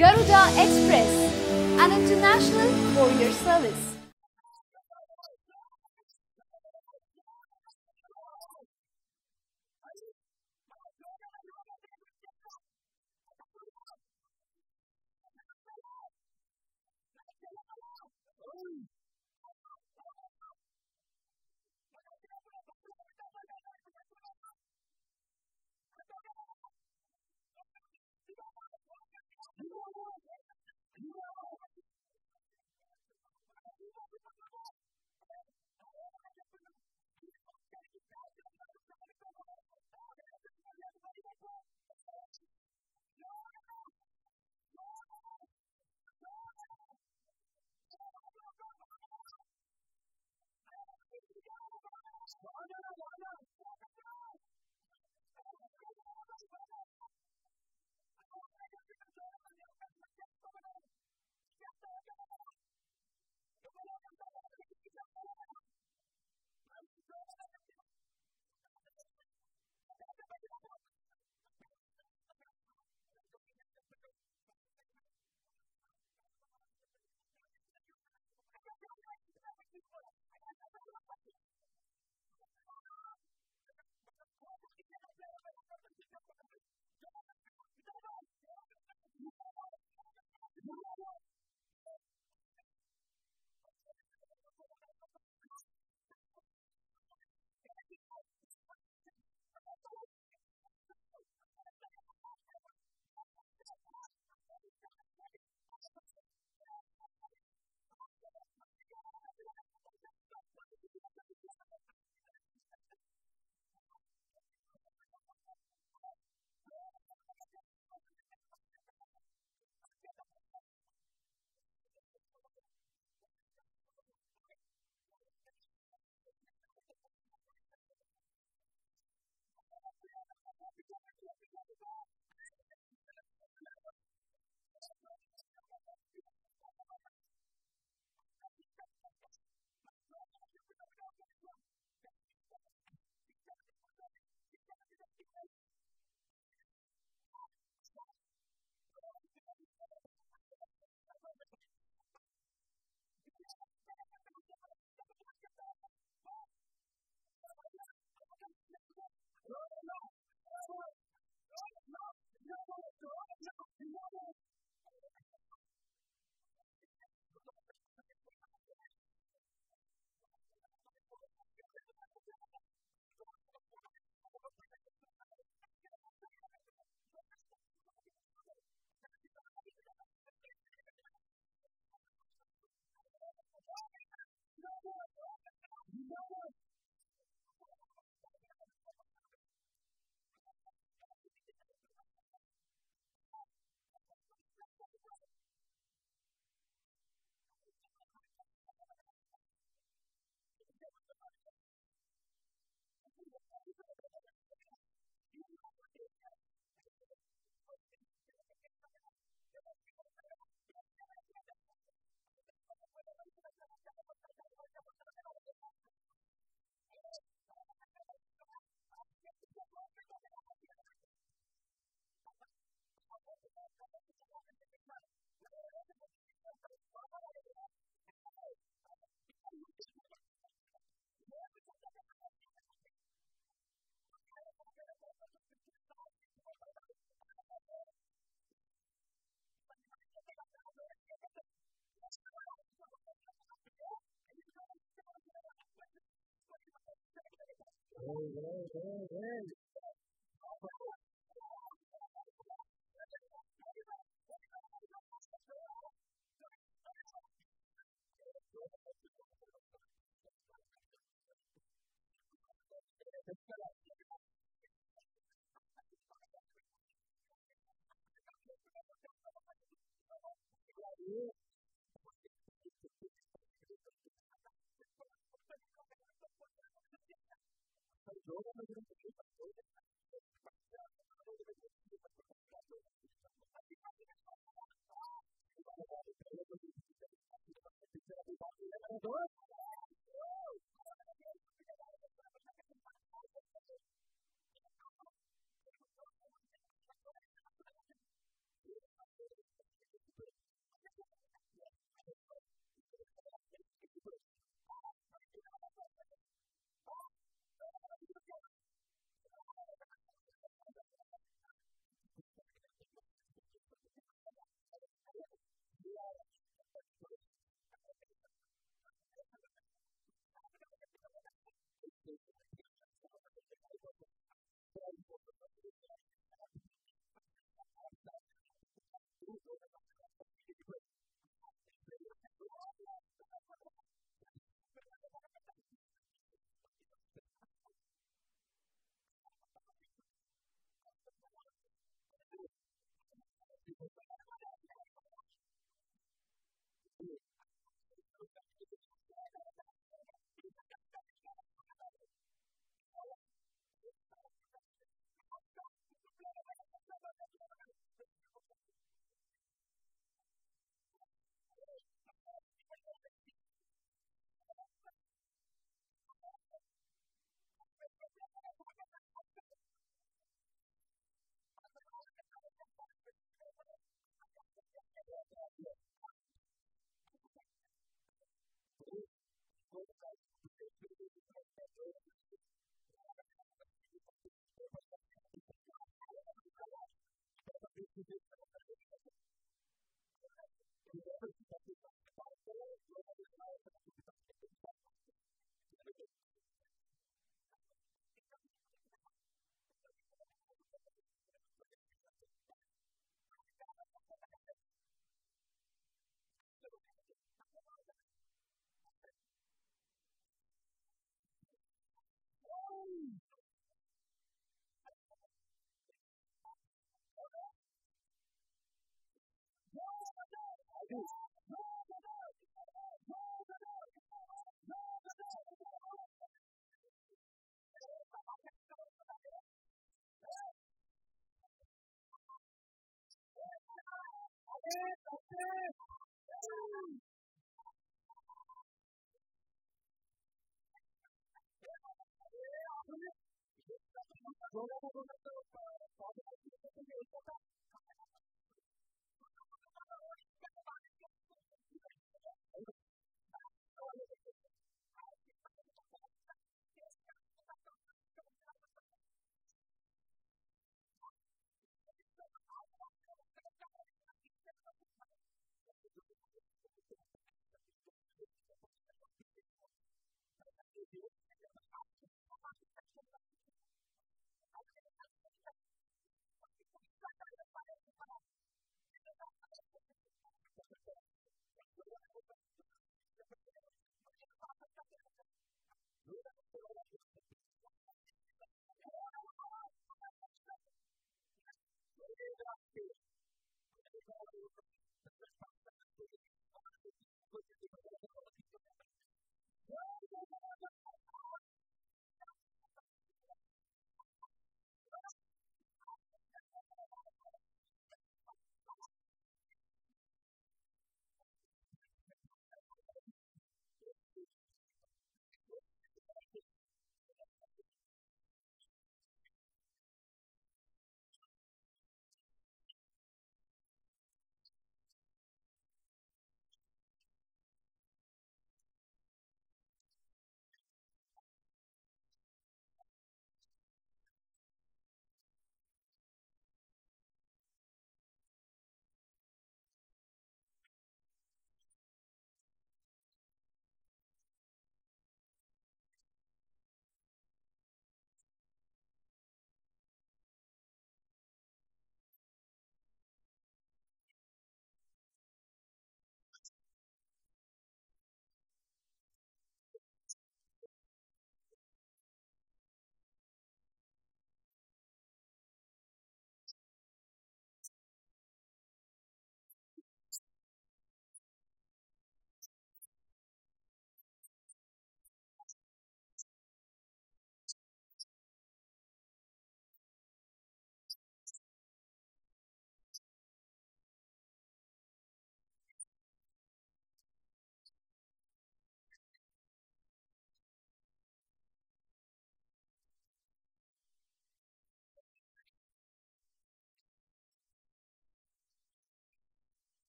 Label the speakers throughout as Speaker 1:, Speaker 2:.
Speaker 1: Garuda Express, an international courier service.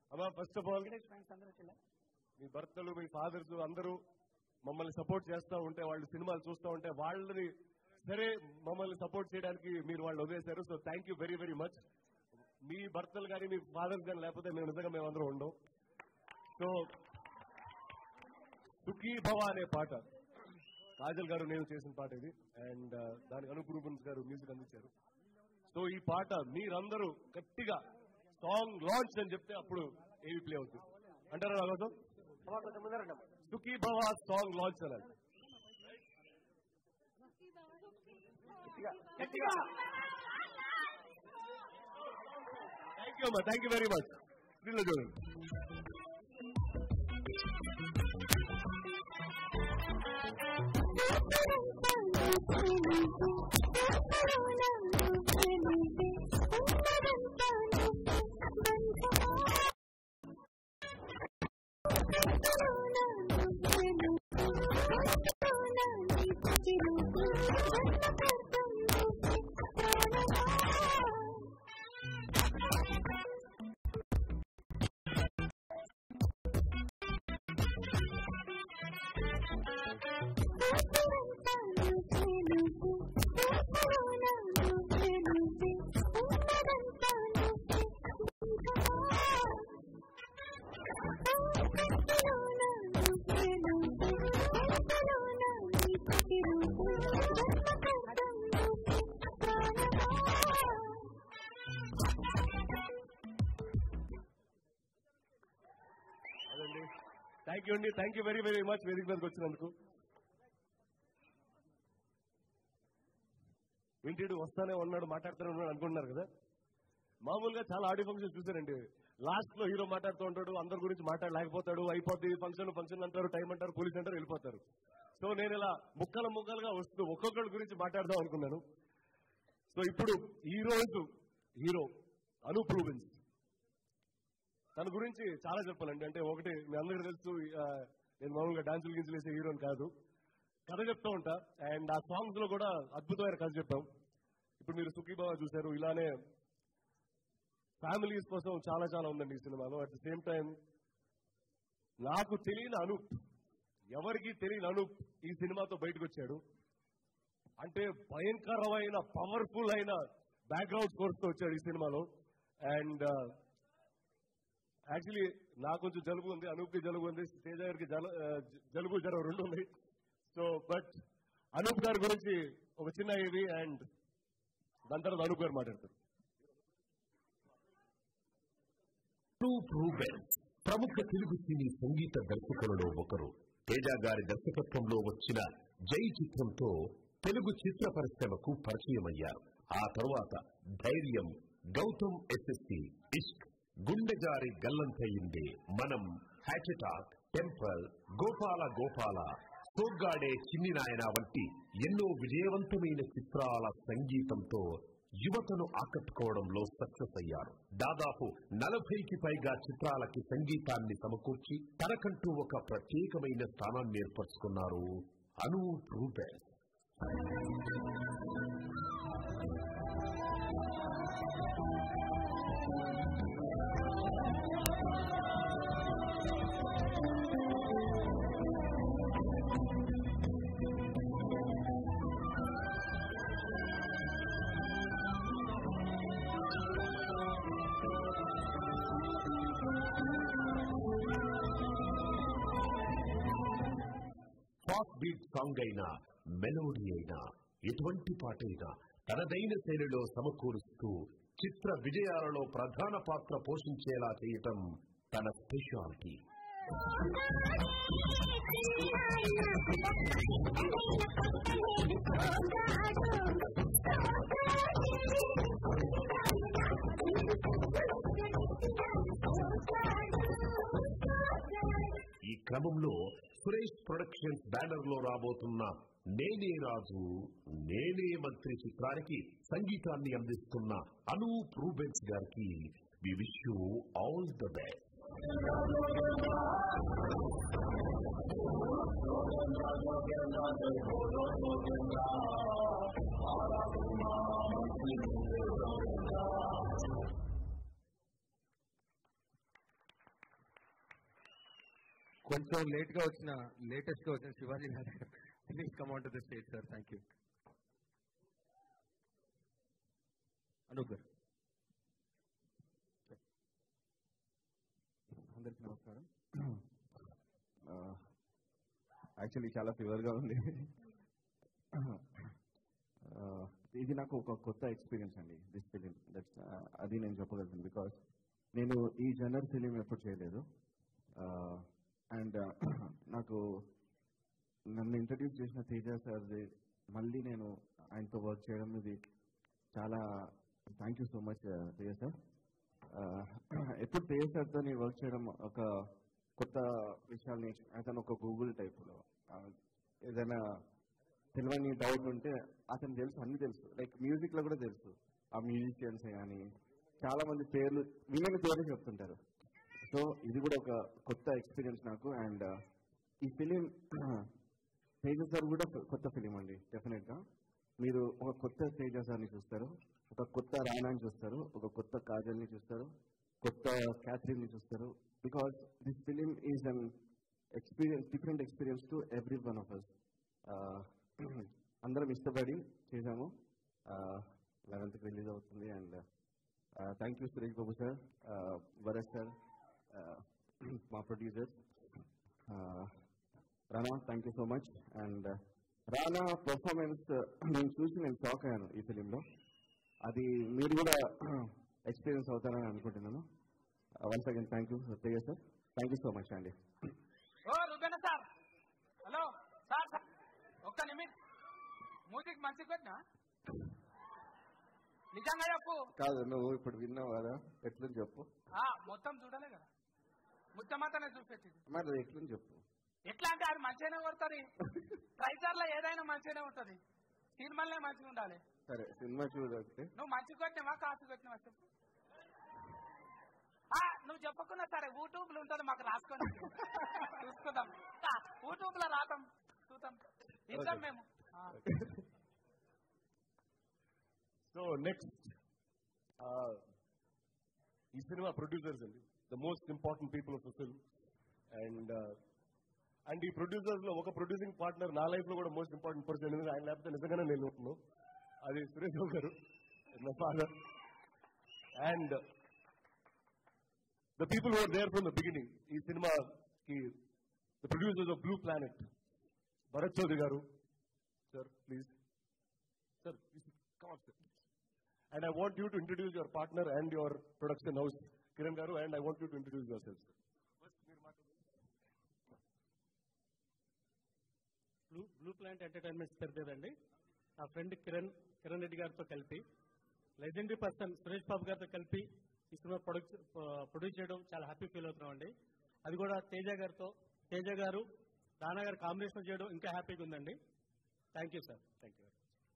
Speaker 2: అమ్మా first of all మీ భర్తలు మీ ఫాదర్స్ అందరూ మమ్మల్ని సపోర్ట్ చేస్తూ ఉంటే వాళ్ళు సినిమాలు చూస్తూ ఉంటే వాళ్ళని సరే మమ్మల్ని సపోర్ట్ చేయడానికి మీరు వాళ్ళు వదిలేశారు so thank you very very much మీ భర్తలు కానీ మీ ఫాదర్స్ కానీ లేకపోతే మేము నిజంగా మేమందరం ఉండం సో సుఖీ భవ అనే పాట కాజల్ గారు నేను చేసిన పాట ఇది అండ్ దానికి అనూప్ రూబన్స్ గారు మ్యూజిక్ అందించారు సో ఈ పాట మీరందరూ గట్టిగా సాంగ్ లాంచ్ అని చెప్తే అప్పుడు ఏవి ప్లే అవుతుంది అంటారా రాఘవతం సుఖీ భవ సాంగ్ లాంచ్ అనాలి థ్యాంక్ యూ అమ్మా థ్యాంక్ యూ వెరీ మచ్ స్క్రీన్లో చూడండి అదండి థ్యాంక్ యూ అండి thank you very very much వేదిక మీదకి వచ్చినందుకు ఇంటిడు వస్తానే ఉన్నాడు మాట్లాడుతూనే ఉన్నాడు అనుకుంటున్నారు కదా మామూలుగా చాలా ఆడియో ఫంక్షన్ చూసారండి లాస్ట్ లో హీరో మాట్లాడుతూ ఉంటాడు అందరి గురించి మాట్లాడలేకపోతాడు అయిపోద్ది ఫంక్షన్ ఫంక్షన్ అంటారు టైం అంటారు పోలీస్ అంటారు వెళ్ళిపోతారు సో నేను ఇలా ముక్కల ముక్కలుగా వస్తూ ఒక్కొక్కరి గురించి మాట్లాడదాం అనుకున్నాను సో ఇప్పుడు ఈ రోజు హీరో అనూప్ రూబిన్స్ తన గురించి చాలా చెప్పాలండి అంటే ఒకటి మీ అందరికీ తెలుసు ఆ, నేను మామూలుగా డాన్సులు గిన్సులు వేసే హీరోని కాదు కథ చెప్తూ ఉంటా అండ్ ఆ సాంగ్స్ లో కూడా అద్భుతమైన కథ చెప్పాం ఇప్పుడు మీరు సుఖీబాబా చూశారు ఇలానే ఫ్యామిలీస్ కోసం చాలా చాలా ఉందండి ఈ సినిమాలో అట్ ద సేమ్ టైం నాకు తెలియని అనూప్ ఎవరికి తెలియని అనూప్ ఈ సినిమాతో బయటకు వచ్చాడు అంటే భయంకరమైన పవర్ఫుల్ అయిన బ్యాక్గ్రౌండ్ స్కోర్స్ తో వచ్చాడు ఈ సినిమాలో అండ్ యాక్చువల్లీ నాకు కొంచెం జలుబు ఉంది అనూప్కి జలుబు ఉంది తేజ గారికి జల ఆ, జ- జలుబు జ్వరం రెండు ఉన్నాయి సో బట్ అనూప్ గారి గురించి ఒక చిన్న ఇది అండ్ దాని తర్వాత అనూప్ గారు మాట్లాడతారు
Speaker 3: అనూప్ రూబెన్స్ ప్రముఖ తెలుగు సినీ సంగీత దర్శకులలో ఒకరు తేజ గారి దర్శకత్వంలో వచ్చిన జై చిత్రంతో తెలుగు చిత్ర పరిశ్రమకు పరిచయమయ్యారు ఆ తరువాత ధైర్యం గౌతమ్ ఎస్ఎస్సి ఇష్క్ గుండెజారి గల్లంతయింది మనం హ్యాచటాక్ టెంపల్ గోపాల గోపాల సోగ్గాడే చిన్ని నాయన వంటి ఎన్నో విజయవంతమైన చిత్రాల సంగీతంతో యువతను ఆకట్టుకోవడంలో సక్సెస్ అయ్యారు దాదాపు నలభైకి పైగా చిత్రాలకి సంగీతాన్ని సమకూర్చి తనకంటూ ఒక ప్రత్యేకమైన స్థానాన్ని ఏర్పరచుకున్నారు Anup Rubens fast beat song అయినా మెలోడీ అయినా ఎటువంటి పాటైనా తనదైన శైలిలో సమకూరుస్తూ చిత్ర విజయాలలో ప్రధాన పాత్ర పోషించేలా చేయటం తన స్పెషాలిటీ ఈ క్రమంలో సురేష్ ప్రొడక్షన్స్ బ్యానర్ లో రాబోతున్న నేనే రాజు నేనే మంత్రి చిత్రానికి సంగీతాన్ని అందిస్తున్న అనూప్ రూబెన్స్ గారికి we wish you all the best
Speaker 4: కొంచెం లేట్ గా వచ్చిన లేటెస్ట్ గా వచ్చిన Sivaji garu please come on to the stage sir thank you Anup garu
Speaker 5: అందరికీ నమస్కారం యాక్చువల్లీ చాలా ఫీవర్గా ఉంది Uh, ఇది నాకు ఒక కొత్త ఎక్స్పీరియన్స్ అండి దిస్ ఫిలిం దట్స్ అది నేను చెప్పగలుగుతాను బికాస్ నేను ఈ జనర్ ఫిలిం ఎప్పుడు చేయలేదు అండ్ నాకు నన్ను ఇంట్రడ్యూస్ చేసిన తేజ సార్ది మళ్ళీ నేను ఆయనతో వర్క్ చేయడం ఇది చాలా thank you so much Teja sir ఎప్పుడు తేజ సార్తో వర్క్ చేయడం ఒక కొత్త విషయాల్ని అతను ఒక గూగుల్ టైప్లో ఏదైనా తెలియని డౌట్ ఉంటే అతను తెలుసు అన్ని తెలుసు లైక్ మ్యూజిక్ లో కూడా తెలుసు ఆ మ్యూజిషియన్స్ కానీ చాలా మంది పేర్లు విని పేర్లు చెప్తుంటారు సో ఇది కూడా ఒక కొత్త ఎక్స్పీరియన్స్ నాకు అండ్ ఈ ఫిలిం తేజ సార్ కూడా కొత్త ఫిలిం అండి డెఫినెట్ గా మీరు ఒక కొత్త తేజ సార్ని చూస్తారు ఒక కొత్త రానాని చూస్తారు ఒక కొత్త కాజల్ని చూస్తారు కొత్త క్యాథరిన్ ని చూస్తారు because this film is an experience different experience to every one of us అందరం ఇష్టపడి చేశాము లెవెన్త్కి రిలీజ్ అవుతుంది and thank you Suresh Babu sir Bharath sir మా producers Rana thank you so much and Rana performance నేను చూసి నేను షాక్ అయ్యాను ఈ ఫిలింలో అది మీరు కూడా ఎక్స్పీరియన్స్ అవుతారని అనుకుంటున్నాను once again thank you Teja sir thank you so much అండి
Speaker 6: ఓ Rubens sir hello sir sir ఒక్క నిమిషం మ్యూజిక్ మంచిగా పెట్టినా నిజంగా చెప్పు
Speaker 5: కాదు నువ్వు ఇప్పుడు విన్నావు కదా ఎట్లని చెప్పు
Speaker 6: ఆ, మొత్తం చూడలే కదా ముత్తమాతనే చూపెట్టింది
Speaker 5: మరి అది ఎట్లని చెప్పు
Speaker 6: ఎట్లా అంటే అది మంచిగానే కొడుతుంది ట్రైజర్ లో ఏదైనా మంచిగానే ఉంటది సినిమాలనే మంచిగా ఉండాలి
Speaker 5: సరే సినిమా చూడొస్తే
Speaker 6: నువ్వు మంచి కొట్టినవా కాసు కొట్టినవా చెప్పు ఆ, నువ్వు చెప్పకున్నా సరే యూట్యూబ్ లో ఉంటుంది మాకు రాసుకొని చూసుకుందాం ఆ, యూట్యూబ్ లో రాతాం చూద్దాం ఇద్దాం
Speaker 5: Okay.
Speaker 6: మేము ఆ.
Speaker 2: సో నెక్స్ట్ ఈ సినిమా ప్రొడ్యూసర్స్ అండి the most important people of the film and and ఈ ప్రొడ్యూసర్స్ లో ఒక ప్రొడ్యూసింగ్ పార్ట్నర్ నా లైఫ్ లో కూడా మోస్ట్ ఇంపార్టెంట్ పర్సన్ ఎందుకంటే ఆయన లేకపోతే నిజంగానే నేను ఉంటున్నాను అది సురేష్ బాబు గారు నా father and the people were there from the beginning ఈ సినిమాకి the producers of blue planet Bharath Chowdary garu sir please sir come on, sir. And I want you to introduce your partner and your production house, Kiran Garu, and I want you to introduce yourself. sir.
Speaker 7: Blue blue plant entertainments పెద్దదండి నా friend Kiran Kiran Reddy గారితో కలిపి legendary person Suresh బాబు గారితో కలిపి ఈ cinema product produce చేయడం చాలా happy feel అవుతున్నాం అండి అది కూడా తేజ గారితో తేజ గారు రానా గారు కాంబినేషన్ చేయడం ఇంకా హ్యాపీగా ఉందండి thank you sir thank you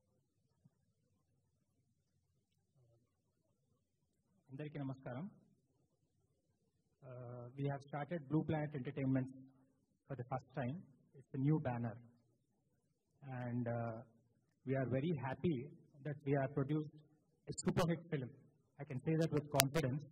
Speaker 8: అందరికీ నమస్కారం we have started blue planet entertainment for the first time it's new banner and we are very happy that we are produced a super hit film I can say that with confidence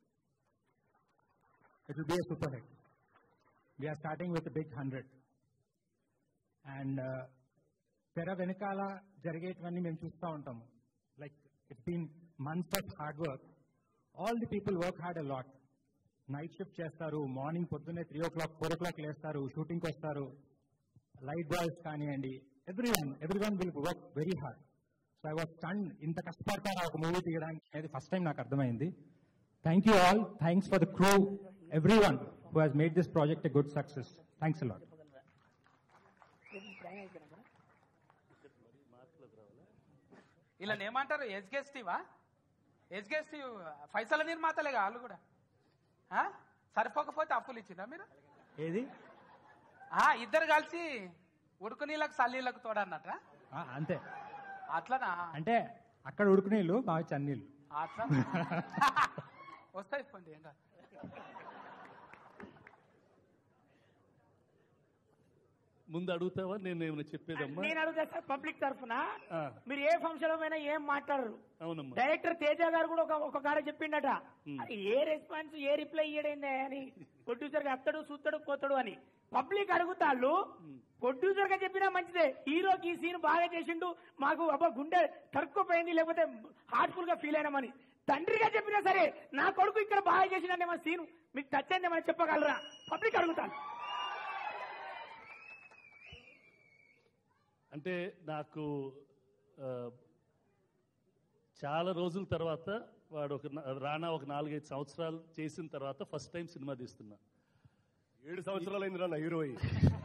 Speaker 8: it will be a super hit we are starting with big hundred and తెర వెనకాల జరిగేటివన్నీ మేము చూస్తూ ఉంటాము like it's been months of hard work all the people work hard a lot night shift చేస్తారు morning పొద్దున్నే three o'clock four o'clock లేస్తారు షూటింగ్కి వస్తారు లైట్ బాయ్స్ కానివ్వండి every one every one will work very hard so I was stun ఇంత కష్టపడతారా ఒక movie తీయడానికి అనేది ఫస్ట్ టైం నాకు అర్థమైంది thank you all thanks for the crew every one who has made this project a good success thanks a lot
Speaker 6: ఇలా ఏమంటారు ఎస్గెస్టివా ఎస్గెస్టివ్ పైసల నిర్మాతలేగా వాళ్ళు కూడా ఆ? సరిపోకపోతే అప్పులు ఇచ్చిందా మీరు
Speaker 8: ఏది
Speaker 6: ఆ, ఇద్దరు కలిసి ఉడుకు నీళ్ళకు సల్లీళ్ళకు తోడన్నట
Speaker 8: ఆ, అంతే
Speaker 6: అట్లనా
Speaker 8: అంటే అక్కడ ఉడుకునీళ్ళు బాగా చన్నీళ్ళు
Speaker 6: అట్లా వస్తాయి ఇప్పండి ఏం కాదు
Speaker 9: ముందు అడుగుతావా నేను ఏమైనా చెప్పేదమ్మా
Speaker 10: నేను అడుగుతా సార్ పబ్లిక్ తరఫున
Speaker 9: ఆ,
Speaker 10: మీరు ఏ ఫంక్షన్ పోయినా ఏం మాట్లాడరు
Speaker 9: అవునమ్మా
Speaker 10: డైరెక్టర్ తేజ గారు కూడా ఒక ఒక కాడ చెప్పిండట
Speaker 9: Hmm.
Speaker 10: అరే ఏ రెస్పాన్స్ ఏ రిప్లై ఇయ్యడైందే అని ప్రొడ్యూసర్ గా అత్తడు చూస్తాడు పోతాడు అని పబ్లిక్ అడుగుతాళ్ళు ప్రొడ్యూసర్ గా చెప్పినా మంచిదే హీరోకి ఈ సీన్ బాగా చేసిండు మాకు అబ్బా గుండె తరుక్కుపోయింది లేకపోతే హార్ట్ఫుల్ గా ఫీల్ అయినామని తండ్రిగా చెప్పినా సరే నా కొడుకు ఇక్కడ బాగా చేసిండే మా సీన్ మీకు టచ్ అయిందేమని చెప్పగలరా పబ్లిక్ అడుగుతాను
Speaker 9: అంటే నాకు ఆ, చాలా రోజుల తర్వాత వాడు ఒక నా- రానా ఒక నాలుగైదు సంవత్సరాలు చేసిన తర్వాత ఫస్ట్ టైం సినిమా తీస్తున్నా
Speaker 2: ఏడు సంవత్సరాలు అయింది నా హీరో అయ్యి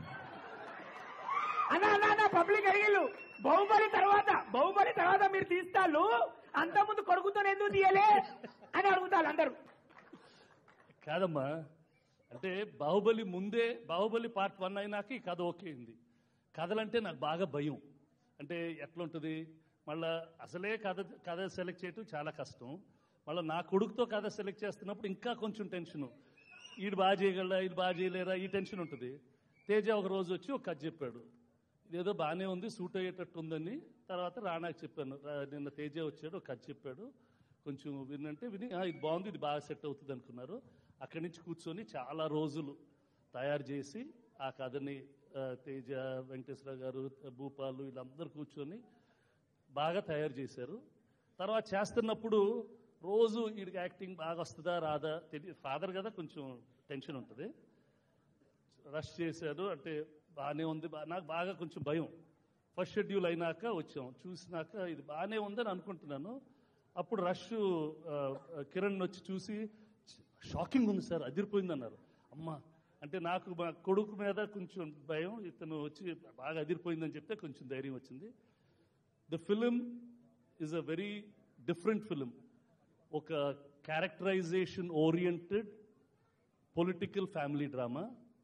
Speaker 10: అన్నా అన్నా అన్నా పబ్లిక్ అడిగిళ్ళు బాహుబలి తర్వాత బాహుబలి తర్వాత మీరు తీస్తాళ్ళు అంత ముందు కొడుకుతో ఎందుకు తీయలే అని అడుగుతారు అందరూ
Speaker 9: కాదమ్మా అంటే బాహుబలి ముందే బాహుబలి పార్ట్ వన్ అయినాక ఈ కథ ఓకే అయింది కథలంటే నాకు బాగా భయం అంటే ఎట్లుంటుంది మళ్ళా అసలే కథ కథ సెలెక్ట్ చేయటం చాలా కష్టం మళ్ళీ నా కొడుకుతో కథ సెలెక్ట్ చేస్తున్నప్పుడు ఇంకా కొంచెం టెన్షను ఈడు బాగా చేయగలరా ఈడు బాగా చేయలేరా ఈ టెన్షన్ ఉంటుంది తేజ ఒక రోజు వచ్చి ఒక కథ చెప్పాడు ఇదేదో బాగానే ఉంది సూట్ అయ్యేటట్టు ఉందని తర్వాత రానాకి చెప్పాను రా- నిన్న తేజ వచ్చాడు ఒక కథ చెప్పాడు కొంచెం వినంటే విని "ఆ, ఇది బాగుంది ఇది బాగా సెట్ అవుతుంది అనుకున్నారు అక్కడి నుంచి కూర్చొని చాలా రోజులు తయారు చేసి ఆ కథని ఆ, తేజ వెంకటేశ్వర గారు భూపాలు వీళ్ళందరూ కూర్చొని బాగా తయారు చేశారు తర్వాత చేస్తున్నప్పుడు రోజు వీడికి యాక్టింగ్ బాగా వస్తుందా రాదా తెలియదు ఫాదర్ కదా కొంచెం టెన్షన్ ఉంటుంది రష్ చేశారు అంటే బాగానే ఉంది బా- నాకు బాగా కొంచెం భయం ఫస్ట్ షెడ్యూల్ అయినాక వచ్చాం చూసినాక ఇది బాగానే ఉందని అనుకుంటున్నాను అప్పుడు రష్ ఆ, కిరణ్ వచ్చి చూసి షాకింగ్ ఉంది సార్ అదిరిపోయింది అన్నారు అమ్మా అంటే నాకు మా కొడుకు మీద కొంచెం భయం ఇతను వచ్చి బాగా అదిరిపోయిందని చెప్తే కొంచెం ధైర్యం వచ్చింది the film is a very different film ఒక characterisation oriented political family drama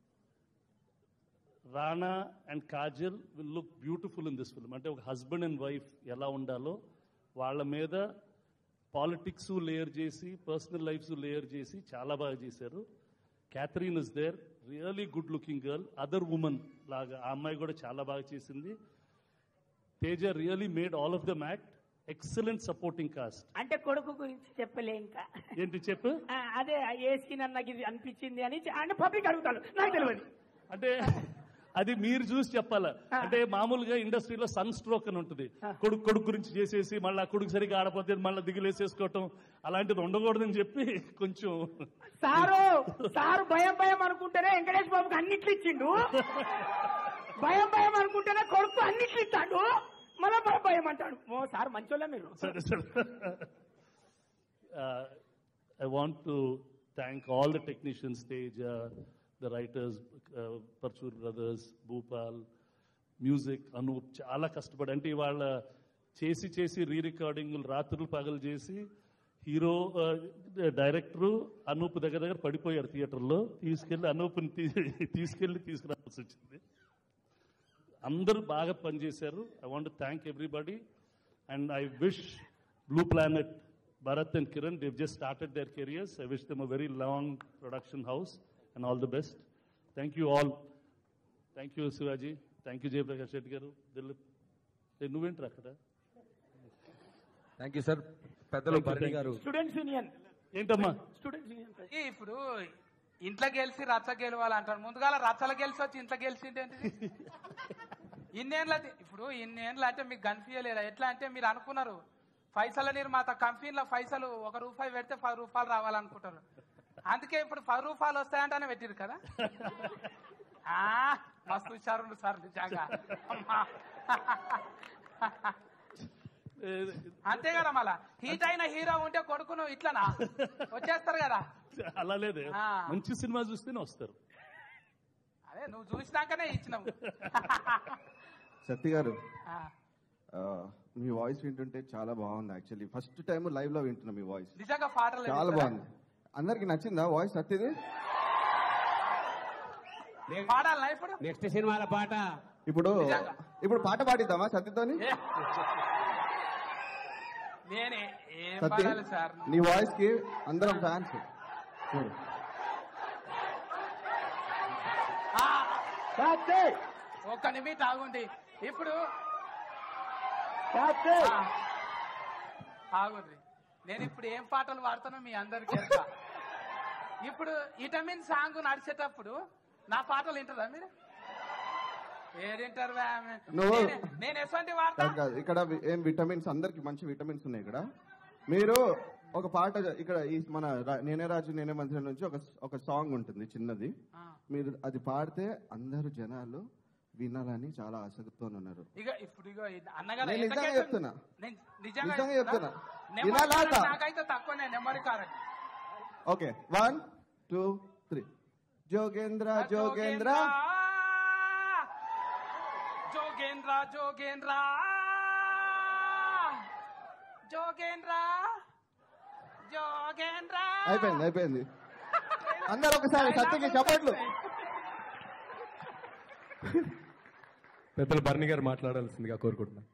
Speaker 9: Rana and Kajal will look beautiful in this film అంటే ఒక హస్బెండ్ అండ్ వైఫ్ ఎలా ఉండాలో వాళ్ళ మీద పాలిటిక్స్ లేయర్ చేసి పర్సనల్ లైఫ్స్ లేయర్ చేసి చాలా బాగా చేశారు Catherine is there really good looking girl other women లాగా ఆ అమ్మాయి కూడా చాలా బాగా చేసింది Teja really made all of them act excellent supporting cost
Speaker 10: అంటే కొడుకు గురించి చెప్పలే ఇంకా
Speaker 9: ఏంటి చెప్పు
Speaker 10: ఆ, అదే ఏ సీన్ నాకు ఇది అనిపించింది అని చె- అంటే పబ్లిక్ అడుగుతాను నాకు తెలియదు
Speaker 9: అంటే అది మీరు చూసి చెప్పాలా అంటే మామూలుగా ఇండస్ట్రీలో సన్ స్ట్రోక్ అని ఉంటుంది కొడుకు కొడుకు గురించి చేసేసి మళ్ళీ ఆ కొడుకు సరిగా ఆడపోతే మళ్ళీ దిగులేసేసుకోవటం అలాంటిది ఉండకూడదని చెప్పి కొంచెం
Speaker 10: సారు సారు భయం భయం అనుకుంటేనే వెంకటేష్ బాబుకి అన్నిట్లు ఇచ్చిండు భయం భయం అనుకుంటేనే కొడుకు అన్నిట్లు ఇస్తాడు మళ్ళీ భయం భయం అంటాడు ఓ సార్ మంచోళ్ళే మీరు
Speaker 9: సరే సరే I want to thank all the technicians stage the writers Paruchuri brothers Bhupal music Anup చాలా కష్టపడి అంటే ఇవాళ చేసి చేసి రీ రికార్డింగ్లు రాత్రులు పగలు చేసి హీరో డైరెక్టరు అనూప్ దగ్గర దగ్గర పడిపోయారు థియేటర్లో తీసుకెళ్లి అనూప్ని తీ- తీసుకెళ్లి తీసుకురావాల్సి వచ్చింది అందరూ బాగా పనిచేశారు I want thank everybody and I wish blue planet Bharath and Kiran Dev just started their careers I wish them a very long production house and all the best thank you all thank you Sivaji thank you Jayaprakash Reddy garu Dilip ఏ, నువ్వేంట్రా అక్కడ
Speaker 4: thank you sir పెద్దలు
Speaker 9: Thank you,
Speaker 4: Bharani
Speaker 9: thank you.
Speaker 4: Garu
Speaker 10: students union
Speaker 9: ఏంటమ్మా
Speaker 10: students union
Speaker 6: ఈ ఇప్పుడు ఇంట్లో గెలిచి రచ్చ గెలవాలంటారు ముందుగాల రచ్చలు గెలిచి వచ్చి ఇంట్లో గెలిచిందేంటి ఇన్నేళ్ళ ఇప్పుడు ఇన్నేళ్ళు అంటే మీకు కనిపించలేదా ఎట్లా అంటే మీరు అనుకున్నారు పైసల నిర్మాత కంపెనీలో పైసలు ఒక రూపాయి పెడితే పది రూపాయలు రావాలనుకుంటారు అందుకే ఇప్పుడు పది రూపాయలు వస్తాయంటేనే పెట్టిరు కదా ఆ, మస్తు హుషారు సార్ నిజంగా అమ్మా. అంతే కదా మళ్ళా హీట్ అయిన హీరో ఉంటే కొడుకును ఇట్లనా వచ్చేస్తారు కదా
Speaker 9: అలా లేదే
Speaker 6: ఆ.
Speaker 9: మంచి సినిమా చూస్తేనే వస్తారు
Speaker 6: అదే నువ్వు చూసినాకనే ఇచ్చినావు
Speaker 5: సత్తి గారు
Speaker 6: ఆ,
Speaker 5: ఆ, మీ వాయిస్ వింటుంటే చాలా బాగుంది యాక్చువల్లీ ఫస్ట్ టైం లైవ్ లో వింటున్నా మీ వాయిస్
Speaker 6: నిజంగా పాటలు
Speaker 5: చాలా బాగుంది అందరికి నచ్చిందా వాయిస్ సత్తిది
Speaker 6: పాడాలనా ఇప్పుడు
Speaker 11: నెక్స్ట్ సినిమాల పాట
Speaker 5: ఇప్పుడు
Speaker 6: నిజంగా.
Speaker 5: ఇప్పుడు పాట పాడిద్దామా సత్తితోని
Speaker 6: ఏ. నేనే ఏం
Speaker 5: సత్తి
Speaker 6: పాడాలి సార్
Speaker 5: నీ వాయిస్ కి అందరం ఫ్యాన్స్
Speaker 6: ఆ,
Speaker 10: సత్తి
Speaker 6: ఒక్క నిమిట్ ఆగుండి ఇప్పుడు ఆ, ఆగుండ్రి నేను ఇప్పుడు ఏం పాటలు పాడుతానో మీ అందరికీ తెలుసా ఇప్పుడు విటమిన్ సాంగ్ నడిచేటప్పుడు నా పాటలు వింటారా మీరు ఏడింటారు
Speaker 5: నువ్వు-
Speaker 6: నేను ఎటువంటి వాడతా
Speaker 5: కాదు కాదు ఇక్కడ వి- ఏం విటమిన్స్ అందరికి మంచి విటమిన్స్ ఉన్నాయి ఇక్కడ మీరు ఒక పాట ఇక్కడ ఈ మన రా- నేనే రాజు నేనే మంత్రి నుంచి ఒక ఒక సాంగ్ ఉంటుంది చిన్నది
Speaker 6: ఆ.
Speaker 5: మీరు అది పాడితే అందరు జనాలు వినాలని చాలా ఆసక్తితో ఉన్నారు
Speaker 6: ఇక ఇప్పుడు ఇగో ఈ అన్నగారు
Speaker 5: నేను
Speaker 6: ఎంత
Speaker 5: నిజంగా
Speaker 6: కేసు-
Speaker 5: చెప్తున్నా.
Speaker 6: నేను నిజంగా
Speaker 5: నిజంగా చెప్తున్నా.
Speaker 6: నెమ్మది
Speaker 5: వినాలా
Speaker 6: కారం
Speaker 5: వద్దా?
Speaker 6: నాకైతే తక్కువనే నెమ్మది కారం
Speaker 5: okay one two three Jogendra Jogendra
Speaker 6: Jogendra Jogendra Jogendra Jogendra
Speaker 5: అయిపోయింది అయిపోయింది అందరు ఒకసారి సత్యకి చప్పట్లు
Speaker 11: పెద్దలు బర్ని గారు మాట్లాడాల్సిందిగా కోరుకుంటున్నాను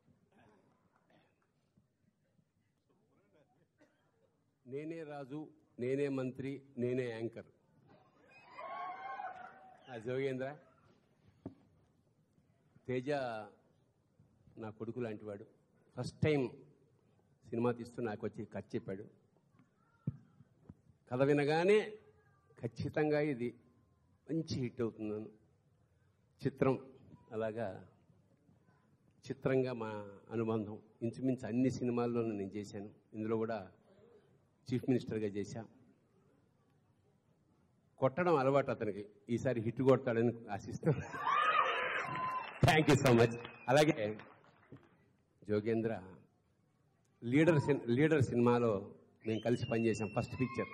Speaker 12: నేనే రాజు నేనే మంత్రి నేనే యాంకర్ ఆ జోగేంద్ర తేజ నా కొడుకు లాంటివాడు ఫస్ట్ టైం సినిమా తీస్తూ నాకు వచ్చి కథ చెప్పాడు కథ వినగానే ఖచ్చితంగా ఇది మంచి హిట్ అవుతుందని చిత్రం అలాగా చిత్రంగా మా అనుబంధం ఇంచుమించు అన్ని సినిమాల్లోనూ నేను చేశాను ఇందులో కూడా చీఫ్ మినిస్టర్గా చేశా కొట్టడం అలవాటు అతనికి ఈసారి హిట్ కొడతాడని ఆశిస్తాను థ్యాంక్ యూ సో మచ్ అలాగే జోగేంద్ర లీడర్ సిన్ లీడర్ సినిమాలో మేము కలిసి పనిచేసాం ఫస్ట్ పిక్చర్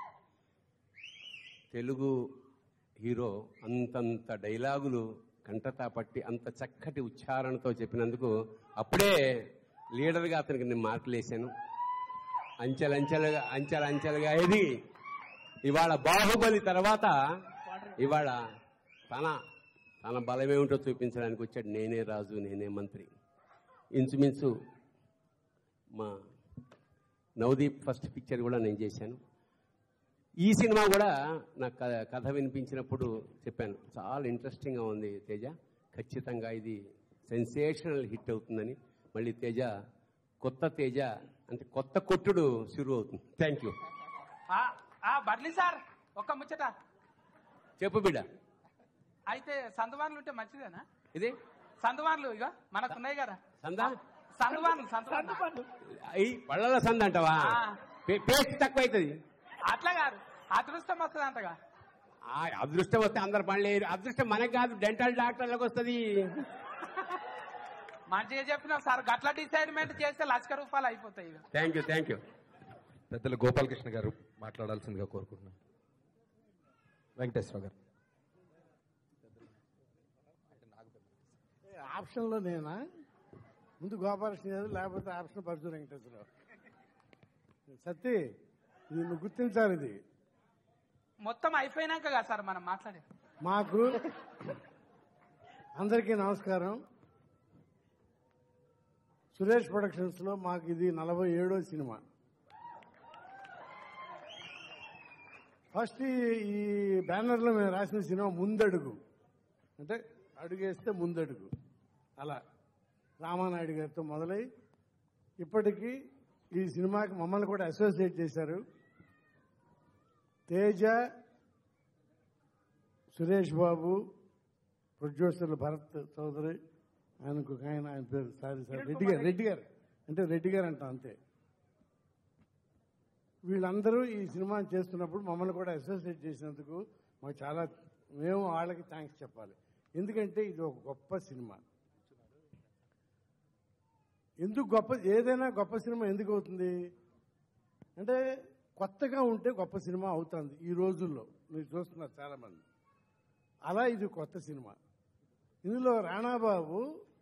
Speaker 12: తెలుగు హీరో అంతంత డైలాగులు కంటతా పట్టి అంత చక్కటి ఉచ్చారణతో చెప్పినందుకు అప్పుడే లీడర్గా అతనికి నేను మార్కులు వేసాను అంచెలంచెలుగా అంచెల అంచెలుగా ఎదిగి ఇవాళ బాహుబలి తర్వాత ఇవాళ తన తన బలమేమిటో చూపించడానికి వచ్చాడు నేనే రాజు నేనే మంత్రి ఇంచుమించు మా నవదీప్ ఫస్ట్ పిక్చర్ కూడా నేను చేశాను ఈ సినిమా కూడా నాకు క- కథ వినిపించినప్పుడు చెప్పాను చాలా ఇంట్రెస్టింగ్గా ఉంది తేజ ఖచ్చితంగా ఇది సెన్సేషనల్ హిట్ అవుతుందని మళ్ళీ తేజ కొత్త తేజ అంటే కొత్త కొట్టుడు షురు అవుతుంది థ్యాంక్ యూ
Speaker 6: ఆ, ఆ, బడ్లీ సార్ ఒక్క ముచ్చట
Speaker 12: చెప్పు బిడ్డ
Speaker 6: అయితే సందువాన్లు ఉంటే మంచిదేనా
Speaker 12: ఇది
Speaker 6: సందువాన్లు ఇక మనకున్నాయి కదా
Speaker 12: సందా
Speaker 6: సందువాన్లు సందువాన్లు
Speaker 12: ఈ పళ్ళల సంద అంటావా పే- పేస్ట్ తక్కువ అవుతుంది
Speaker 6: అట్లా కాదు అదృష్టం వస్తుంది అంటగా
Speaker 12: ఆ అదృష్టం వస్తే అందరు పనులు వేయరు అదృష్టం మనకు కాదు డెంటల్ డాక్టర్లకు వస్తుంది
Speaker 6: మంచిగా చెప్పిన సార్ గట్ల డిసైడ్మెంట్ చేస్తే లక్ష రూపాయలు అయిపోతాయి ఇక
Speaker 12: థ్యాంక్ యూ థ్యాంక్ యూ
Speaker 11: పెద్దలు గోపాలకృష్ణ గారు మాట్లాడాల్సిందిగా కోరుకుంటున్నాను వెంకటేశ్వర గారు
Speaker 13: ఆప్షన్లో నేనా ముందు గోపాలకృష్ణ గారు లేకపోతే ఆప్షన్ పరచు వెంకటేశ్వరరావు సత్తి ఇది నువ్వు గుర్తించాలి ఇది
Speaker 6: మొత్తం అయిపోయినాక కదా సార్ మనం మాట్లాడేది
Speaker 13: మాకు అందరికీ నమస్కారం సురేష్ ప్రొడక్షన్స్లో మాకు ఇది నలభై ఏడో సినిమా ఫస్ట్ ఈ- ఈ బ్యానర్లో మేము రాసిన సినిమా ముందడుగు అంటే అడుగేస్తే ముందడుగు అలా రామానాయుడు గారితో మొదలై ఇప్పటికీ ఈ సినిమాకి మమ్మల్ని కూడా అసోసియేట్ చేశారు తేజ సురేష్ బాబు ప్రొడ్యూసర్లు భరత్ చౌదరి ఆయనకు ఒక ఆయన ఆయన పేరు సారీ సార్ రెడ్డి గారు రెడ్డి గారు అంటే రెడ్డి గారు అంటాం అంతే వీళ్ళందరూ ఈ సినిమా చేస్తున్నప్పుడు మమ్మల్ని కూడా అసోసియేట్ చేసినందుకు మాకు చాలా మేము వాళ్ళకి థ్యాంక్స్ చెప్పాలి ఎందుకంటే ఇది ఒక గొప్ప సినిమా ఎందుకు గొప్ప ఏదైనా గొప్ప సినిమా ఎందుకు అవుతుంది అంటే కొత్తగా ఉంటే గొప్ప సినిమా అవుతుంది ఈ రోజుల్లో మీరు చూస్తున్నారు చాలామంది అలా ఇది కొత్త సినిమా ఇందులో రాణాబాబు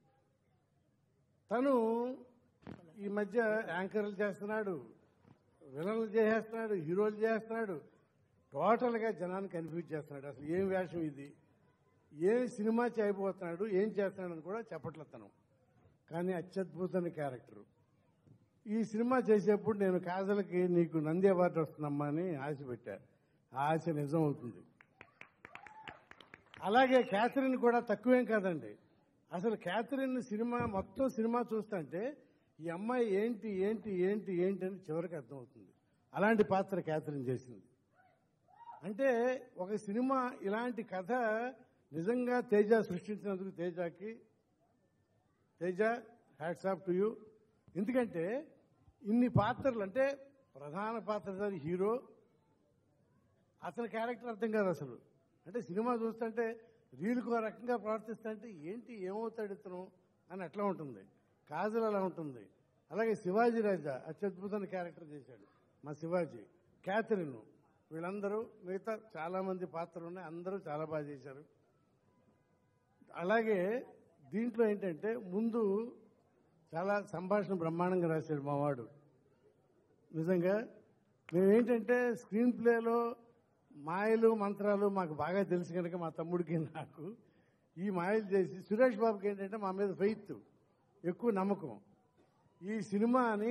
Speaker 13: తను ఈ మధ్య యాంకర్లు చేస్తున్నాడు విలన్లు చేసేస్తున్నాడు హీరోలు చేస్తున్నాడు టోటల్గా జనాన్ని కన్ఫ్యూజ్ చేస్తున్నాడు అసలు ఏం వేషం ఇది ఏం సినిమా చేయబోతున్నాడు ఏం చేస్తున్నాడు అని కూడా చెప్పట్లేదు తను కానీ అత్యద్భుతమైన క్యారెక్టర్ ఈ సినిమా చేసేప్పుడు నేను కాజల్కి నీకు నంది అవార్డు వస్తుందమ్మా అని ఆశ పెట్టా ఆ ఆశ నిజం అవుతుంది అలాగే క్యాథరిన్ కూడా తక్కువేం కాదండి అసలు క్యాథరిన్ సినిమా మొత్తం సినిమా చూస్తుంటే ఈ అమ్మాయి ఏంటి ఏంటి ఏంటి ఏంటి అని చివరికి అర్థమవుతుంది అలాంటి పాత్ర క్యాథరిన్ చేసింది అంటే ఒక సినిమా ఇలాంటి కథ నిజంగా తేజ సృష్టించినందుకు తేజకి Teja hats off to you ఎందుకంటే ఇన్ని పాత్రలు అంటే ప్రధాన పాత్రధారి హీరో అతని క్యారెక్టర్ అర్థం కాదు అసలు అంటే సినిమా చూస్తుంటే రీలుకు ఒక రకంగా ప్రవర్తిస్తుంటే ఏంటి ఏమవుతాడు ఇతను అని అట్లా ఉంటుంది కాజల్ అలా ఉంటుంది అలాగే శివాజీ రాజా అత్యద్భుతమైన క్యారెక్టర్ చేశాడు మా శివాజీ క్యాథరిన్ వీళ్ళందరూ మిగతా చాలా మంది పాత్రలు ఉన్నాయి అందరూ చాలా బాగా చేశారు అలాగే దీంట్లో ఏంటంటే ముందు చాలా సంభాషణ బ్రహ్మాండంగా రాశాడు మావాడు నిజంగా మేమేంటంటే స్క్రీన్ ప్లేలో మాయలు మంత్రాలు మాకు బాగా తెలుసు కనుక మా తమ్ముడికి నాకు ఈ మాయలు చేసి సురేష్ బాబుకి ఏంటంటే మా మీద ఫెయిత్ ఎక్కువ నమ్మకం ఈ సినిమాని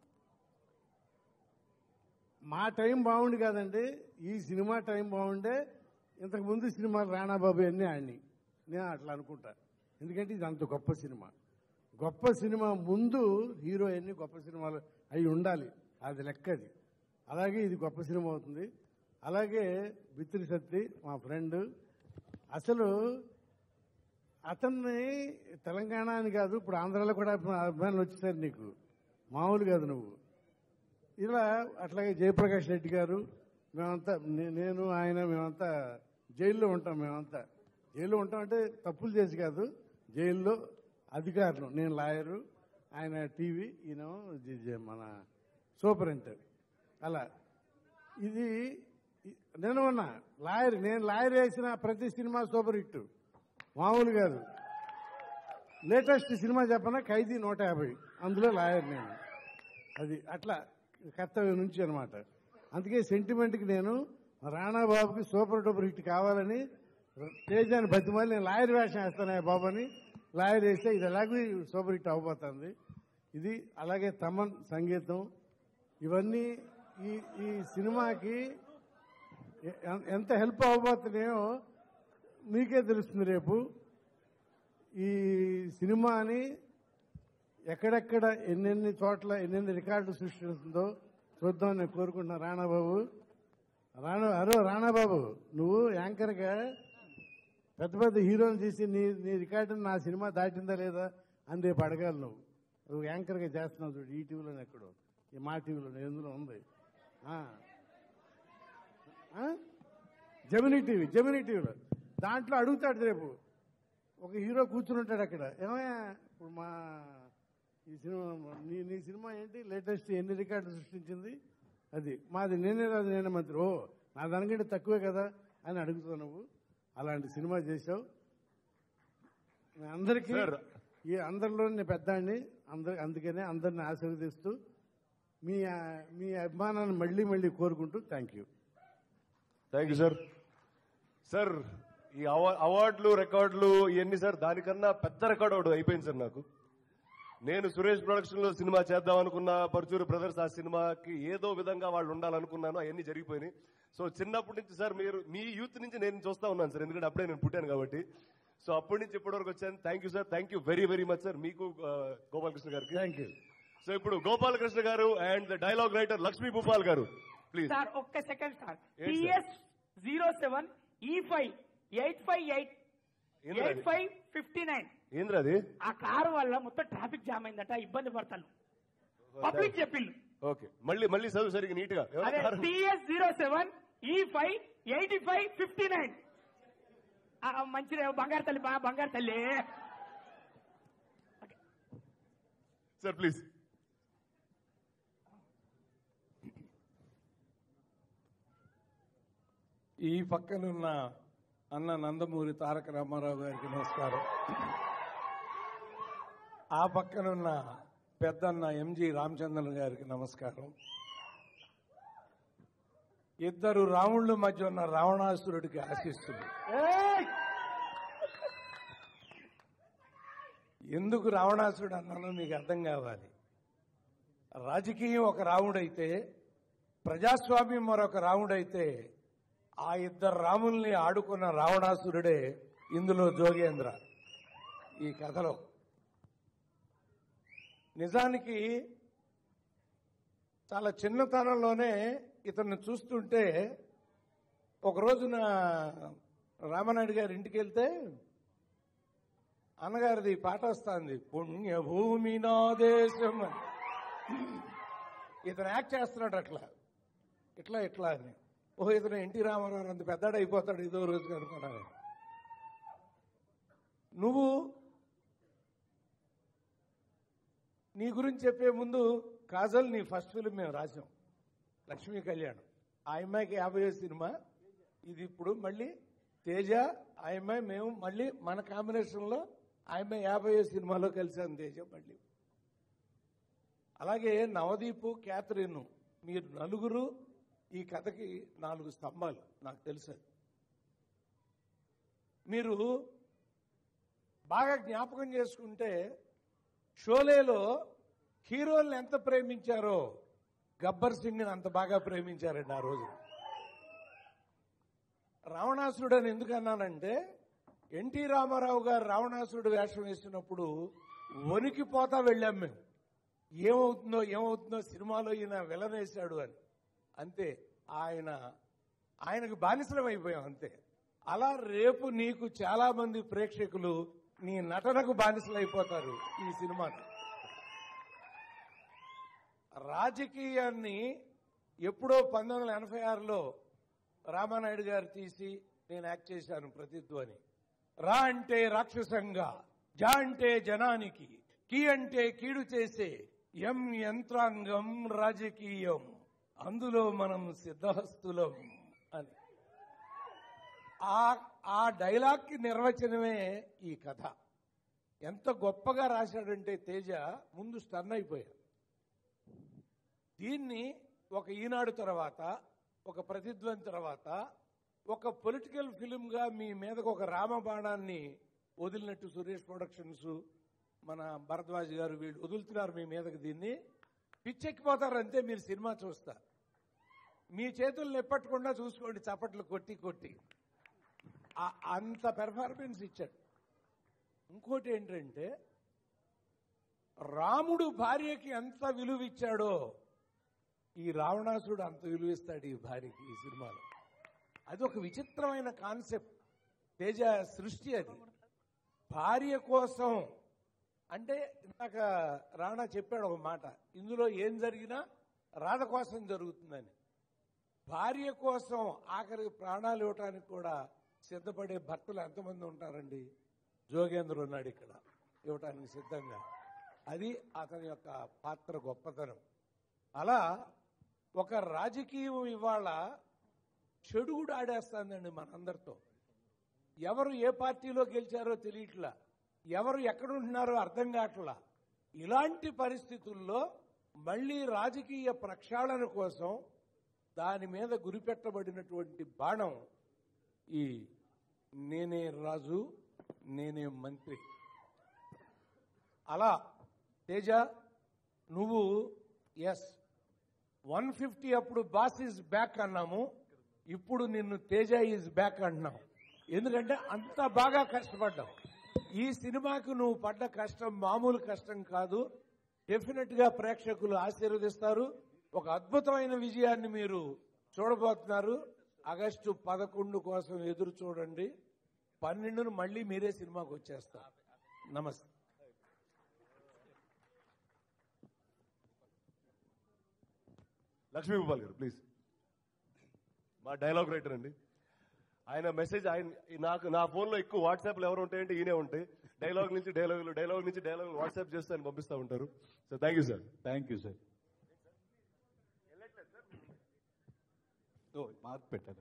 Speaker 13: మా టైం బాగుండి కాదండి ఈ సినిమా టైం బాగుండే ఇంతకు ముందు సినిమాలు రాణాబాబు అన్నీ ఆడిని నేను అట్లా అనుకుంటా ఎందుకంటే ఇది అంత గొప్ప సినిమా గొప్ప సినిమా ముందు హీరో అన్ని గొప్ప సినిమాలు అవి ఉండాలి అది లెక్కది అలాగే ఇది గొప్ప సినిమా అవుతుంది అలాగే బిత్తిరి సత్తి మా ఫ్రెండ్ అసలు అతన్ని తెలంగాణ అని కాదు ఇప్పుడు ఆంధ్రాలో కూడా అభిమానులు వచ్చేసారు నీకు మామూలు కాదు నువ్వు ఇలా అట్లాగే జయప్రకాష్ రెడ్డి గారు మేమంతా నే- నేను ఆయన మేమంతా జైల్లో ఉంటాం మేమంతా జైల్లో ఉంటాం అంటే తప్పులు చేసి కాదు జైల్లో అధికారులు నేను లాయరు ఆయన టీవీ ఈయన జి- జి- మన సూపరింటర్ అలా ఇది ఇ- నేను ఉన్నా లాయర్ నేను లాయర్ వేసిన ప్రతి సినిమా సూపర్ హిట్ మామూలు కాదు లేటెస్ట్ సినిమా చెప్పనా ఖైదీ నూట యాభై అందులో లాయర్ నేను అది అట్లా కర్తవ్యం నుంచి అనమాట అందుకే సెంటిమెంట్కి నేను రాణా బాబుకి సూపర్ డూపర్ హిట్ కావాలని తేజాన్ని బతిమాలి నేను లాయర్ వేషం వేస్తాను బాబు అని లాయర్ వేస్తే ఇది ఎలాగో సూపర్ హిట్ అవ్వబోతుంది ఇది అలాగే తమన్ సంగీతం ఇవన్నీ ఈ ఈ సినిమాకి ఎ- ఎంత హెల్ప్ అవ్వబోతున్నాయో మీకే తెలుస్తుంది రేపు ఈ సినిమాని ఎక్కడెక్కడ ఎన్నెన్ని చోట్ల ఎన్నెన్ని రికార్డులు సృష్టిస్తుందో చూద్దామని నేను కోరుకుంటున్నా రాణాబాబు రాణా అరో రాణాబాబు నువ్వు యాంకర్గా పెద్ద పెద్ద హీరోలు తీసి నీ నీ రికార్డుని నా సినిమా దాటిందా లేదా అని రేపు అడగాలి నువ్వు నువ్వు యాంకర్గా చేస్తున్నావు చూడు ఈ టీవీలో ఎక్కడో ఈ మా టీవీలో ఎందులో ఉంది ఆ. ఆ? జమినీ టీవీ జమినీ టీవీలో దాంట్లో అడుగుతాడు రేపు ఒక హీరో కూర్చుని ఉంటాడు అక్కడ ఏమయ్యా ఇప్పుడు మా ఈ సినిమా నీ నీ సినిమా ఏంటి లేటెస్ట్ ఎన్ని రికార్డులు సృష్టించింది అది మాది నేనే రాదు నేనే మంత్రి ఓ నా దానికంటే తక్కువే కదా అని అడుగుతావు నువ్వు అలాంటి సినిమా చేసావు మీ అందరికీ
Speaker 2: సార్.
Speaker 13: ఈ అందరిలో నేను పెద్దాన్ని అందరి అందుకనే అందరిని ఆశీర్వదిస్తూ మీ మీ అభిమానాన్ని మళ్ళీ మళ్ళీ కోరుకుంటూ thank you
Speaker 2: thank you sir sir ఈ అవా- అవార్డులు రికార్డులు ఇవన్నీ సార్ దానికన్నా పెద్ద రికార్డు ఒకటి అయిపోయింది సార్ నాకు నేను సురేష్ ప్రొడక్షన్ లో సినిమా చేద్దాం అనుకున్న పరుచూరు బ్రదర్స్ ఆ సినిమాకి ఏదో విధంగా వాళ్ళు ఉండాలనుకున్నాను అవన్నీ జరిగిపోయినాయి సో చిన్నప్పటి నుంచి సార్ మీరు మీ యూత్ నుంచి నేను చూస్తా ఉన్నాను సార్ ఎందుకంటే అప్పుడే నేను పుట్టాను కాబట్టి సో అప్పటి నుంచి ఇప్పటి వరకు వచ్చాను thank you sir thank you very very much sir మీకు ఆ, గోపాలకృష్ణ గారికి
Speaker 13: థ్యాంక్ యూ
Speaker 2: సో ఇప్పుడు Gopalakrishna garu and dialogue writer Lakshmi Bhupal garu please
Speaker 10: sir ఒక్క సెకండ్ సార్
Speaker 2: ఏంటి sir?
Speaker 10: TS zero seven E five eight five eight
Speaker 2: ఏంద్రా
Speaker 10: ఎయిట్
Speaker 2: అది?
Speaker 10: ఫైవ్ ఫిఫ్టీ నైన్
Speaker 2: ఏంద్రా అది
Speaker 10: ఆ కారు వల్ల మొత్తం ట్రాఫిక్ జామ్ అయిందట ఇబ్బంది పడతాను పబ్లిక్ చెప్పిండు
Speaker 2: ఓకే మళ్ళీ మళ్ళీ చదువు సరిగ్గా నీట్ గా ఎవరు
Speaker 10: అదే
Speaker 2: కారణం?
Speaker 10: TS zero seven E five eighty five fifty nine మంచిదే బంగారు తల్లి బా- బంగారు తల్లి
Speaker 2: సార్ ప్లీజ్
Speaker 14: ఈ పక్కనున్న అన్న నందమూరి తారక రామారావు గారికి నమస్కారం ఆ పక్కనున్న పెద్దన్న ఎంజి రామచంద్రన్ గారికి నమస్కారం ఇద్దరు రాముళ్ళ మధ్య ఉన్న రావణాసురుడికి ఆశిస్తుంది ఎందుకు రావణాసురుడు అన్నానో మీకు అర్థం కావాలి రాజకీయం ఒక రాముడైతే ప్రజాస్వామ్యం మరొక రాముడైతే ఆ ఇద్దరు రాముల్ని ఆడుకున్న రావణాసురుడే ఇందులో జోగేంద్ర ఈ కథలో నిజానికి చాలా చిన్నతనంలోనే ఇతన్ని చూస్తుంటే ఒక రోజున రామనాయుడు గారి ఇంటికి వెళ్తే అన్నగారిది పాట వస్తుంది పుణ్యభూమి నా దేశం అని ఇతను యాక్ట్ చేస్తున్నాడు అట్లా ఇట్లా ఇట్లా అని ఓహో ఇతను ఎన్టీ రామారావు అంత పెద్దాడు అయిపోతాడు ఇదో రోజు అనుకున్నాను నువ్వు నీ గురించి చెప్పే ముందు కాజల్ నీ ఫస్ట్ ఫిలిం మేము రాసాం లక్ష్మీ కళ్యాణం ఆ అమ్మాయికి యాభై సినిమా ఇది ఇప్పుడు మళ్ళీ తేజ ఆ అమ్మాయి మేము మళ్ళీ మన కాంబినేషన్లో ఆ అమ్మాయి యాభై సినిమాలో కలిసాం తేజ మళ్ళీ అలాగే నవదీపు క్యాథరిన్ మీరు నలుగురు ఈ కథకి నాలుగు స్తంభాలు నాకు తెలుసు అది. మీరు బాగా జ్ఞాపకం చేసుకుంటే షోలేలో హీరోల్ని ఎంత ప్రేమించారో గబ్బర్ సింగ్ని అంత బాగా ప్రేమించారండి ఆ రోజు రావణాసురుడు అని ఎందుకు అన్నానంటే ఎన్టీ రామారావు గారు రావణాసురుడు వేషం వేసినప్పుడు వణికిపోతా వెళ్ళాం మేము ఏమవుతుందో ఏమవుతుందో సినిమాలో ఈయన విలనేశాడు అని అంతే ఆయన ఆయనకు బానిసలం అయిపోయాం అంతే అలా రేపు నీకు చాలా మంది ప్రేక్షకులు నీ నటనకు బానిసలు అయిపోతారు ఈ సినిమాకి రాజకీయాన్ని ఎప్పుడో పంతొమ్మిది వందల ఎనభై ఆరులో రామానాయుడు గారు తీసి నేను యాక్ట్ చేశాను ప్రతిధ్వని రా అంటే రాక్షసంగా జా అంటే జనానికి కీ అంటే కీడు చేసే ఎం యంత్రాంగం రాజకీయం అందులో మనం సిద్ధహస్తులం అని ఆ ఆ డైలాగ్కి నిర్వచనమే ఈ కథ ఎంత గొప్పగా రాశాడంటే తేజ ముందు స్టన్ అయిపోయాడు దీన్ని ఒక ఈనాడు తర్వాత ఒక ప్రతిధ్వని తర్వాత ఒక పొలిటికల్ ఫిలింగా మీ మీదకు ఒక రామబాణాన్ని వదిలినట్టు సురేష్ ప్రొడక్షన్స్ మన భరద్వాజ్ గారు వీళ్ళు వదులుతున్నారు మీ మీదకి దీన్ని పిచ్చెక్కిపోతారు అంతే మీరు సినిమా చూస్తారు మీ చేతులు నెప్పట్టకుండా చూసుకోండి చప్పట్లు కొట్టి కొట్టి ఆ- అంత పెర్ఫార్మెన్స్ ఇచ్చాడు ఇంకోటి ఏంటంటే రాముడు భార్యకి ఎంత విలువ ఇచ్చాడో ఈ రావణాసుడు అంత విలువ ఇస్తాడు ఈ భార్యకి ఈ సినిమాలో అది ఒక విచిత్రమైన కాన్సెప్ట్ తేజ సృష్టి అది భార్య కోసం అంటే ఇందాక రాణా చెప్పాడు ఒక మాట ఇందులో ఏం జరిగినా రాధ కోసం జరుగుతుందని భార్య కోసం ఆఖరికి ప్రాణాలు ఇవ్వటానికి కూడా సిద్ధపడే భర్తలు ఎంతమంది ఉంటారండి జోగేంద్ర ఉన్నాడు ఇక్కడ ఇవ్వటానికి సిద్ధంగా అది అతని యొక్క పాత్ర గొప్పతనం అలా ఒక రాజకీయం ఇవాళ చెడు కూడా ఆడేస్తుందండి మనందరితో ఎవరు ఏ పార్టీలో గెలిచారో తెలియట్లా ఎవరు ఎక్కడ ఉంటున్నారో అర్థం కావట్లా ఇలాంటి పరిస్థితుల్లో మళ్ళీ రాజకీయ ప్రక్షాళన కోసం దాని మీద గురిపెట్టబడినటువంటి బాణం ఈ నేనే రాజు నేనే మంత్రి అలా తేజ నువ్వు ఎస్ వన్ ఫిఫ్టీ అప్పుడు బాస్ ఈజ్ బ్యాక్ అన్నాము ఇప్పుడు నిన్ను తేజ ఈజ్ బ్యాక్ అంటున్నావు ఎందుకంటే అంత బాగా కష్టపడ్డావు ఈ సినిమాకు నువ్వు పడ్డ కష్టం మామూలు కష్టం కాదు డెఫినెట్ గా ప్రేక్షకులు ఆశీర్వదిస్తారు ఒక అద్భుతమైన విజయాన్ని మీరు చూడబోతున్నారు ఆగస్టు పదకొండు కోసం ఎదురు చూడండి పన్నెండును మళ్ళీ మీరే సినిమాకి వచ్చేస్తారు నమస్తే
Speaker 2: లక్ష్మీ గోపాల్ గారు ప్లీజ్ మా డైలాగ్ రైటర్ అండి ఆయన మెసేజ్ ఆయన నాకు నా ఫోన్లో ఎక్కువ వాట్సాప్లో ఎవరు ఉంటాయంటే ఈయనే ఉంటాయి డైలాగ్ నుంచి డైలాగులు డైలాగ్ నుంచి డైలాగులు వాట్సాప్ చేస్తే ఆయన పంపిస్తూ ఉంటారు so thank you sir
Speaker 15: thank you sir ఓ మార్క్ పెట్టారు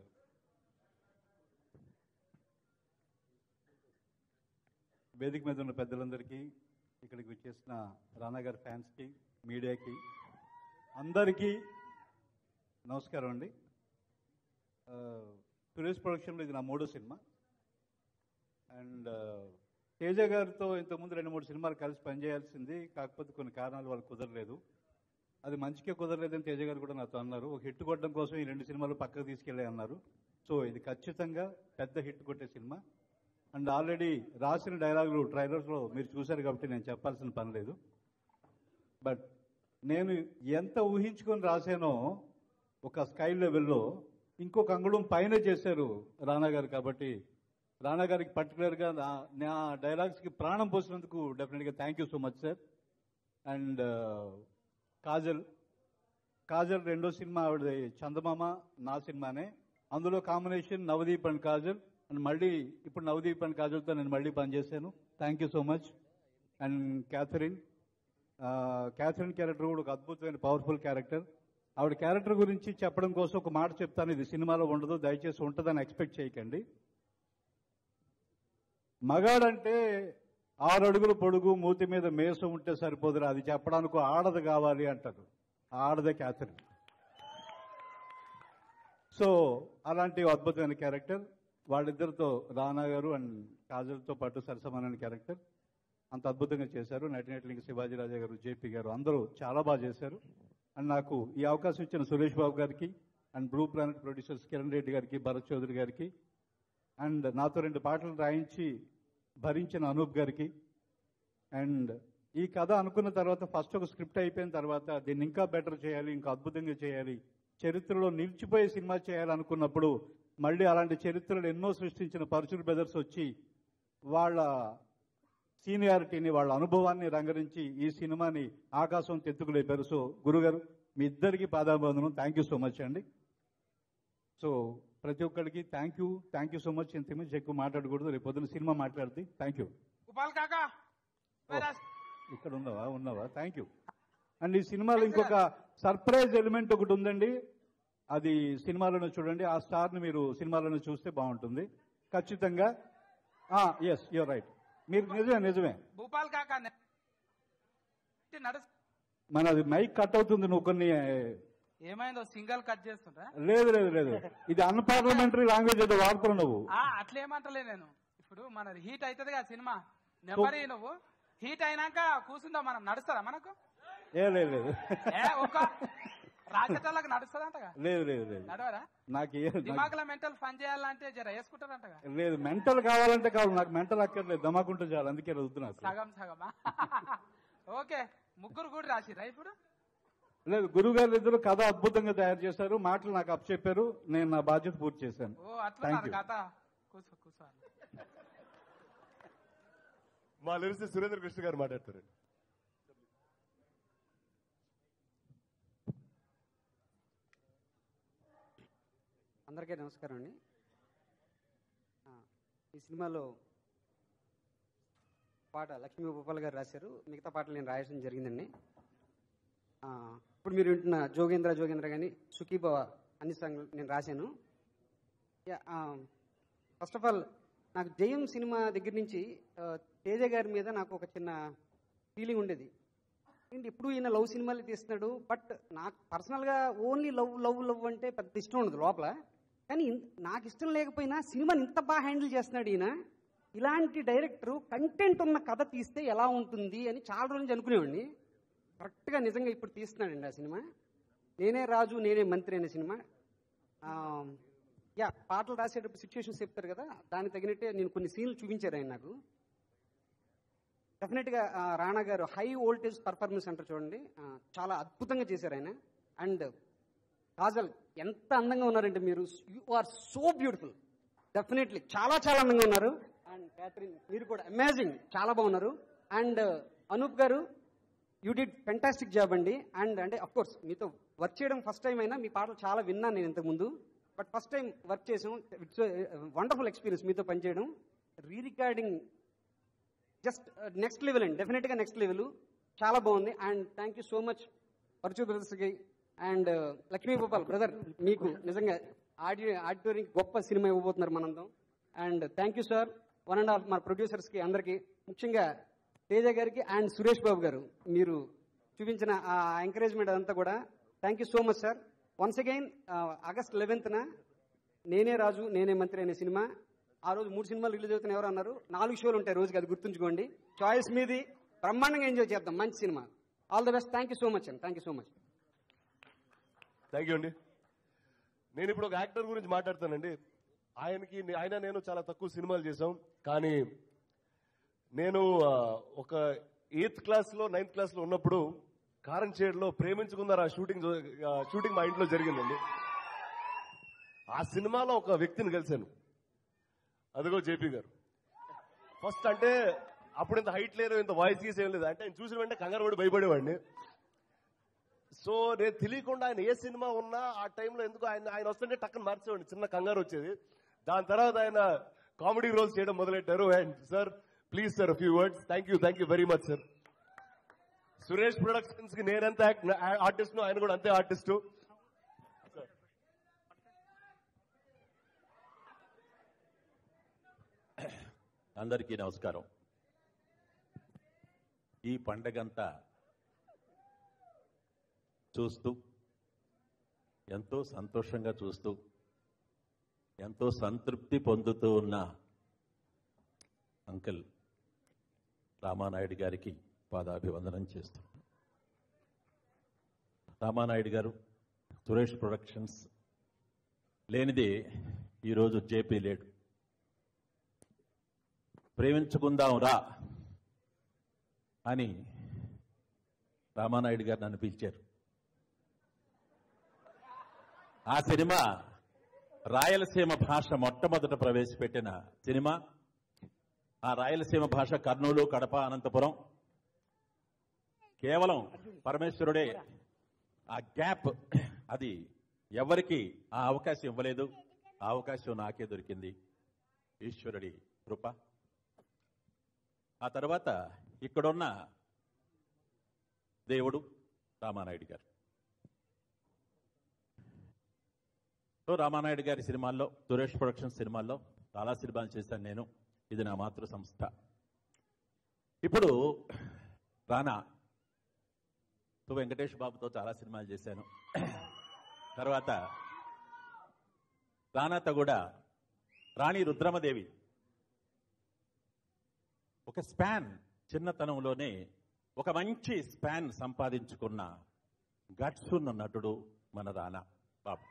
Speaker 15: వేదిక మీద ఉన్న పెద్దలందరికీ ఇక్కడికి వచ్చేసిన రానా గారి ఫ్యాన్స్కి మీడియాకి అందరికీ నమస్కారం అండి ఆ, సురేష్ ప్రొడక్షన్లో ఇది నా మూడో సినిమా అండ్ తేజ గారితో ఇంతకుముందు రెండు మూడు సినిమాలు కలిసి పనిచేయాల్సింది కాకపోతే కొన్ని కారణాల వల్ల కుదరలేదు అది మంచిగా కుదరలేదని తేజ గారు కూడా నాతో అన్నారు ఒక హిట్ కొట్టడం కోసం ఈ రెండు సినిమాలు పక్కకు తీసుకెళ్ళే అన్నారు సో ఇది ఖచ్చితంగా పెద్ద హిట్ కొట్టే సినిమా అండ్ ఆల్రెడీ రాసిన డైలాగులు ట్రైలర్స్లో మీరు చూశారు కాబట్టి నేను చెప్పాల్సిన పని లేదు బట్ నేను ఎంత ఊహించుకొని రాశానో ఒక స్కై లెవెల్లో ఇంకొక అంగుళం పైన చేశారు రానా గారు కాబట్టి రానా గారికి పర్టికులర్గా నా నా డైలాగ్స్కి ప్రాణం పోసినందుకు డెఫినెట్గా thank you so much sir and Kajal Kajal రెండో సినిమా ఆవిడ చందమామ నా సినిమానే అందులో combination Navdeep and Kajal and మళ్ళీ ఇప్పుడు నవదీప్ అండ్ కాజల్తో నేను మళ్ళీ పనిచేశాను thank you so much and Catherine ఆ, క్యాథరిన్ క్యారెక్టర్ కూడా ఒక అద్భుతమైన పవర్ఫుల్ క్యారెక్టర్ ఆవిడ క్యారెక్టర్ గురించి చెప్పడం కోసం ఒక మాట చెప్తాను ఇది సినిమాలో ఉండదు దయచేసి ఉంటుందని ఎక్స్పెక్ట్ చేయకండి మగాడంటే ఆరు అడుగుల పొడుగు మూతి మీద మేసం ఉంటే సరిపోదురా అది చెప్పడానికి ఆడది కావాలి అంటారు ఆ ఆడదే క్యాథరిన్ సో అలాంటి అద్భుతమైన క్యారెక్టర్ వాళ్ళిద్దరితో రానా గారు అండ్ కాజల్తో పాటు సరసమానమైన క్యారెక్టర్ అంత అద్భుతంగా చేశారు నటినట్లింగ శివాజీ రాజా గారు జేపీ గారు అందరూ చాలా బాగా చేశారు అండ్ నాకు ఈ అవకాశం ఇచ్చిన సురేష్ బాబు గారికి and Blue Planet producers Kiran Reddy గారికి భరత్ చౌదరి గారికి అండ్ నాతో రెండు పాటలు రాయించి భరించిన అనూప్ గారికి అండ్ ఈ కథ అనుకున్న తర్వాత ఫస్ట్ ఒక స్క్రిప్ట్ అయిపోయిన తర్వాత దీన్ని ఇంకా బెటర్ చేయాలి ఇంకా అద్భుతంగా చేయాలి చరిత్రలో నిలిచిపోయే సినిమా చేయాలనుకున్నప్పుడు మళ్ళీ అలాంటి చరిత్రలు ఎన్నో సృష్టించిన పరశురు బ్రదర్స్ వచ్చి వాళ్ళ సీనియారిటీని వాళ్ళ అనుభవాన్ని రంగరించి ఈ సినిమాని ఆకాశం తెత్తుకులేపారు సో గురుగారు మీ ఇద్దరికి పాదాబంధనం థ్యాంక్ యూ సో మచ్ అండి సో ప్రతి ఒక్కరికి thank you thank you so much ఇంత మించి ఎక్కువ మాట్లాడకూడదు రేపు పొద్దున సినిమా మాట్లాడుతుంది థ్యాంక్ యూ
Speaker 6: గోపాల్ కాకా
Speaker 15: ఇక్కడ ఉన్నావా ఉన్నావా థ్యాంక్ యూ అండ్ ఈ సినిమాలో ఇంకొక సర్ప్రైజ్ ఎలిమెంట్ ఒకటి ఉందండి అది సినిమాలోనే చూడండి ఆ స్టార్ని మీరు సినిమాలోనే చూస్తే బాగుంటుంది ఖచ్చితంగా ఎస్ యూర్ రైట్ మీరు నిజమే నిజమే
Speaker 6: భూపాల్ కాకా నే- నడుస్
Speaker 15: మన అది మైక్ కట్ అవుతుంది నువ్వు కొన్ని
Speaker 6: ఏమైందో సింగల్ కట్ చేస్తుంటా
Speaker 15: లేదు లేదు లేదు ఇది అన్పార్లమెంటరీ లాంగ్వేజ్ ఏదో వాడుతున్నావు నువ్వు
Speaker 6: ఆ, అట్లేమంటలే నేను ఇప్పుడు మన హీట్ అవుతుంది కదా సినిమా నెంబర్ నువ్వు హీట్ అయినాక కూర్చుందా మనం నడుస్తుందా మనకు
Speaker 15: ఏ లేదు లేదు
Speaker 6: ఏ ఒక రాజటాలకు నడుస్తుందంటగా
Speaker 15: లేదు లేదు లేదు
Speaker 6: నడవరా
Speaker 15: నాకు ఏ నాకు-
Speaker 6: దిమాగ్లో మెంటల్ పని చేయాలంటే జర వేసుకుంటారంటగా
Speaker 15: లేదు మెంటల్ కావాలంటే కావాలి నాకు మెంటల్ అక్కర్లేదు దమాకుంటే చాలు అందుకే వద్దు నాకు
Speaker 6: సగం సగమా ఓకే ముగ్గురు కూడా రాసిరా ఇప్పుడు
Speaker 15: లేదు గురువు గారు ఇద్దరు కథ అద్భుతంగా తయారు చేశారు మాటలు నాకు అప్ చెప్పారు నేను నా బాధ్యత పూర్తి చేశాను
Speaker 6: ఓ అట్లా
Speaker 15: థ్యాంక్ యూ
Speaker 6: కథ కూర్చో కూర్చో
Speaker 2: మా లిరిసి సురేంద్ర కృష్ణ గారు మాట్లాడతారు
Speaker 16: అందరికీ నమస్కారం అండి ఆ, ఈ సినిమాలో పాట లక్ష్మీ గోపాల్ గారు రాశారు మిగతా పాటలు నేను రాయడం జరిగిందండి ఆ, ఇప్పుడు మీరు వింటున్న జోగేంద్ర జోగేంద్ర కానీ సుఖీభవ అన్ని సాంగ్లు నేను రాశాను ఫస్ట్ ఆఫ్ ఆల్ నాకు జయం సినిమా దగ్గర నుంచి ఆ, తేజ గారి మీద నాకు ఒక చిన్న ఫీలింగ్ ఉండేది ఏంటి ఇప్పుడు ఈయన లవ్ సినిమాలు తీస్తున్నాడు బట్ నాకు పర్సనల్గా ఓన్లీ లవ్ లవ్ లవ్ అంటే పెద్ద ఇష్టం ఉండదు లోపల కానీ ఇన్- నాకు ఇష్టం లేకపోయినా సినిమాని ఇంత బాగా హ్యాండిల్ చేస్తున్నాడు ఈయన ఇలాంటి డైరెక్టర్ కంటెంట్ ఉన్న కథ తీస్తే ఎలా ఉంటుంది అని చాలా రోజుల నుంచి అనుకునేవాడిని కరెక్ట్గా నిజంగా ఇప్పుడు తీస్తున్నాడండి ఆ సినిమా నేనే రాజు నేనే మంత్రి అనే సినిమా ఆ, యా పాటలు రాసేటప్పుడు సిచ్యువేషన్స్ చెప్తారు కదా దానికి తగినట్టే నేను కొన్ని సీన్లు చూపించారు ఆయన నాకు డెఫినెట్గా ఆ, రాణా గారు హై వోల్టేజ్ పర్ఫార్మెన్స్ అంటారు చూడండి ఆ, చాలా అద్భుతంగా చేశారు ఆయన అండ్ కాజల్ ఎంత అందంగా ఉన్నారంటే మీరు you are so beautiful definitely చాలా చాలా అందంగా ఉన్నారు అండ్ క్యాథరిన్ మీరు కూడా అమేజింగ్ చాలా బాగున్నారు and Anoop garu you did fantastic job అండి అండ్ అంటే అఫ్ కోర్స్ మీతో వర్క్ చేయడం ఫస్ట్ టైం అయినా మీ పాటలు చాలా విన్నాను నేను ఇంతకుముందు బట్ ఫస్ట్ టైం వర్క్ చేసాం ఇట్స్ వండర్ఫుల్ ఎక్స్పీరియన్స్ మీతో పనిచేయడం re recording just next level అండి డెఫినెట్గా నెక్స్ట్ లెవెల్ చాలా బాగుంది and thank you so much పరచు బ్రదర్స్కి అండ్ లక్ష్మీ గోపాల్ బ్రదర్ మీకు నిజంగా ఆడియో ఆడిటోరియం గొప్ప సినిమా ఇవ్వబోతున్నారు మనందరం and thank you sir one and half మా ప్రొడ్యూసర్స్కి అందరికీ ముఖ్యంగా తేజ గారికి అండ్ సురేష్ బాబు గారు మీరు చూపించిన ఆ ఎంకరేజ్మెంట్ అదంతా కూడా thank you so much sir once again August లెవెన్త్న నేనే రాజు నేనే మంత్రి అనే సినిమా ఆ రోజు మూడు సినిమాలు రిలీజ్ అవుతున్నాయి ఎవరు అన్నారు నాలుగు షోలు ఉంటాయి రోజుకి అది గుర్తుంచుకోండి చాయిస్ మీది బ్రహ్మాండంగా ఎంజాయ్ చేద్దాం మంచి cinema all the best thank you so much అండి thank you so much
Speaker 2: thank you అండి నేను ఇప్పుడు ఒక యాక్టర్ గురించి మాట్లాడతానండి ఆయనకి ఆయన నేను చాలా తక్కువ సినిమాలు చేసాం కానీ నేను ఆ, ఒక ఎయిత్ క్లాస్ లో నైన్త్ క్లాస్ లో ఉన్నప్పుడు కారంచేడులో ప్రేమించుకుందారు ఆ షూటింగ్ జో- ఆ, షూటింగ్ మా ఇంట్లో జరిగిందండి ఆ సినిమాలో ఒక వ్యక్తిని కలిశాను అదిగో జేపీ గారు ఫస్ట్ అంటే అప్పుడు ఇంత హైట్ లేరు ఇంత వాయిస్ గీస్ ఏం లేదు అంటే ఆయన చూసిన వెంటనే కంగారు పడి భయపడేవాడిని సో నేను తెలియకుండా ఆయన ఏ సినిమా ఉన్నా ఆ టైంలో ఎందుకు ఆయన ఆయన వస్తుంటే టక్కన మార్చేవాడిని చిన్న కంగారు వచ్చేది దాని తర్వాత ఆయన కామెడీ రోల్స్ చేయడం మొదలెట్టారు and sir please sir few words thank you thank you very much sir Suresh Productions కి నేనెంత ఆర్టిస్ట్ ఆయన కూడా అంతే ఆర్టిస్టు
Speaker 17: అందరికీ నమస్కారం ఈ పండగంతా చూస్తూ ఎంతో సంతోషంగా చూస్తూ ఎంతో సంతృప్తి పొందుతూ ఉన్న అంకుల్ రామానాయుడు గారికి పాదాభివందనం చేస్తూ రామానాయుడు గారు సురేష్ ప్రొడక్షన్స్ లేనిది ఈరోజు జేపీ లేడు ప్రేమించుకుందాం రా అని రామానాయుడు గారు నన్ను పిలిచారు ఆ సినిమా రాయలసీమ భాష మొట్టమొదట ప్రవేశపెట్టిన సినిమా ఆ రాయలసీమ భాష కర్నూలు కడప అనంతపురం కేవలం పరమేశ్వరుడే ఆ గ్యాప్ అది ఎవరికి ఆ అవకాశం ఇవ్వలేదు ఆ అవకాశం నాకే దొరికింది ఈశ్వరుడి కృప ఆ తర్వాత ఇక్కడున్న దేవుడు రామానాయుడు గారు సో రామానాయుడు గారి సినిమాల్లో సురేష్ ప్రొడక్షన్ సినిమాల్లో చాలా సినిమాలు చేశాను నేను ఇది నా మాతృ సంస్థ ఇప్పుడు రానా సో వెంకటేష్ బాబుతో చాలా సినిమాలు చేశాను తర్వాత రానాతో కూడా రాణి రుద్రమదేవి ఒక స్పాన్ చిన్నతనంలోనే ఒక మంచి స్పాన్ సంపాదించుకున్న గట్స్ ఉన్న నటుడు మన రానా బాబు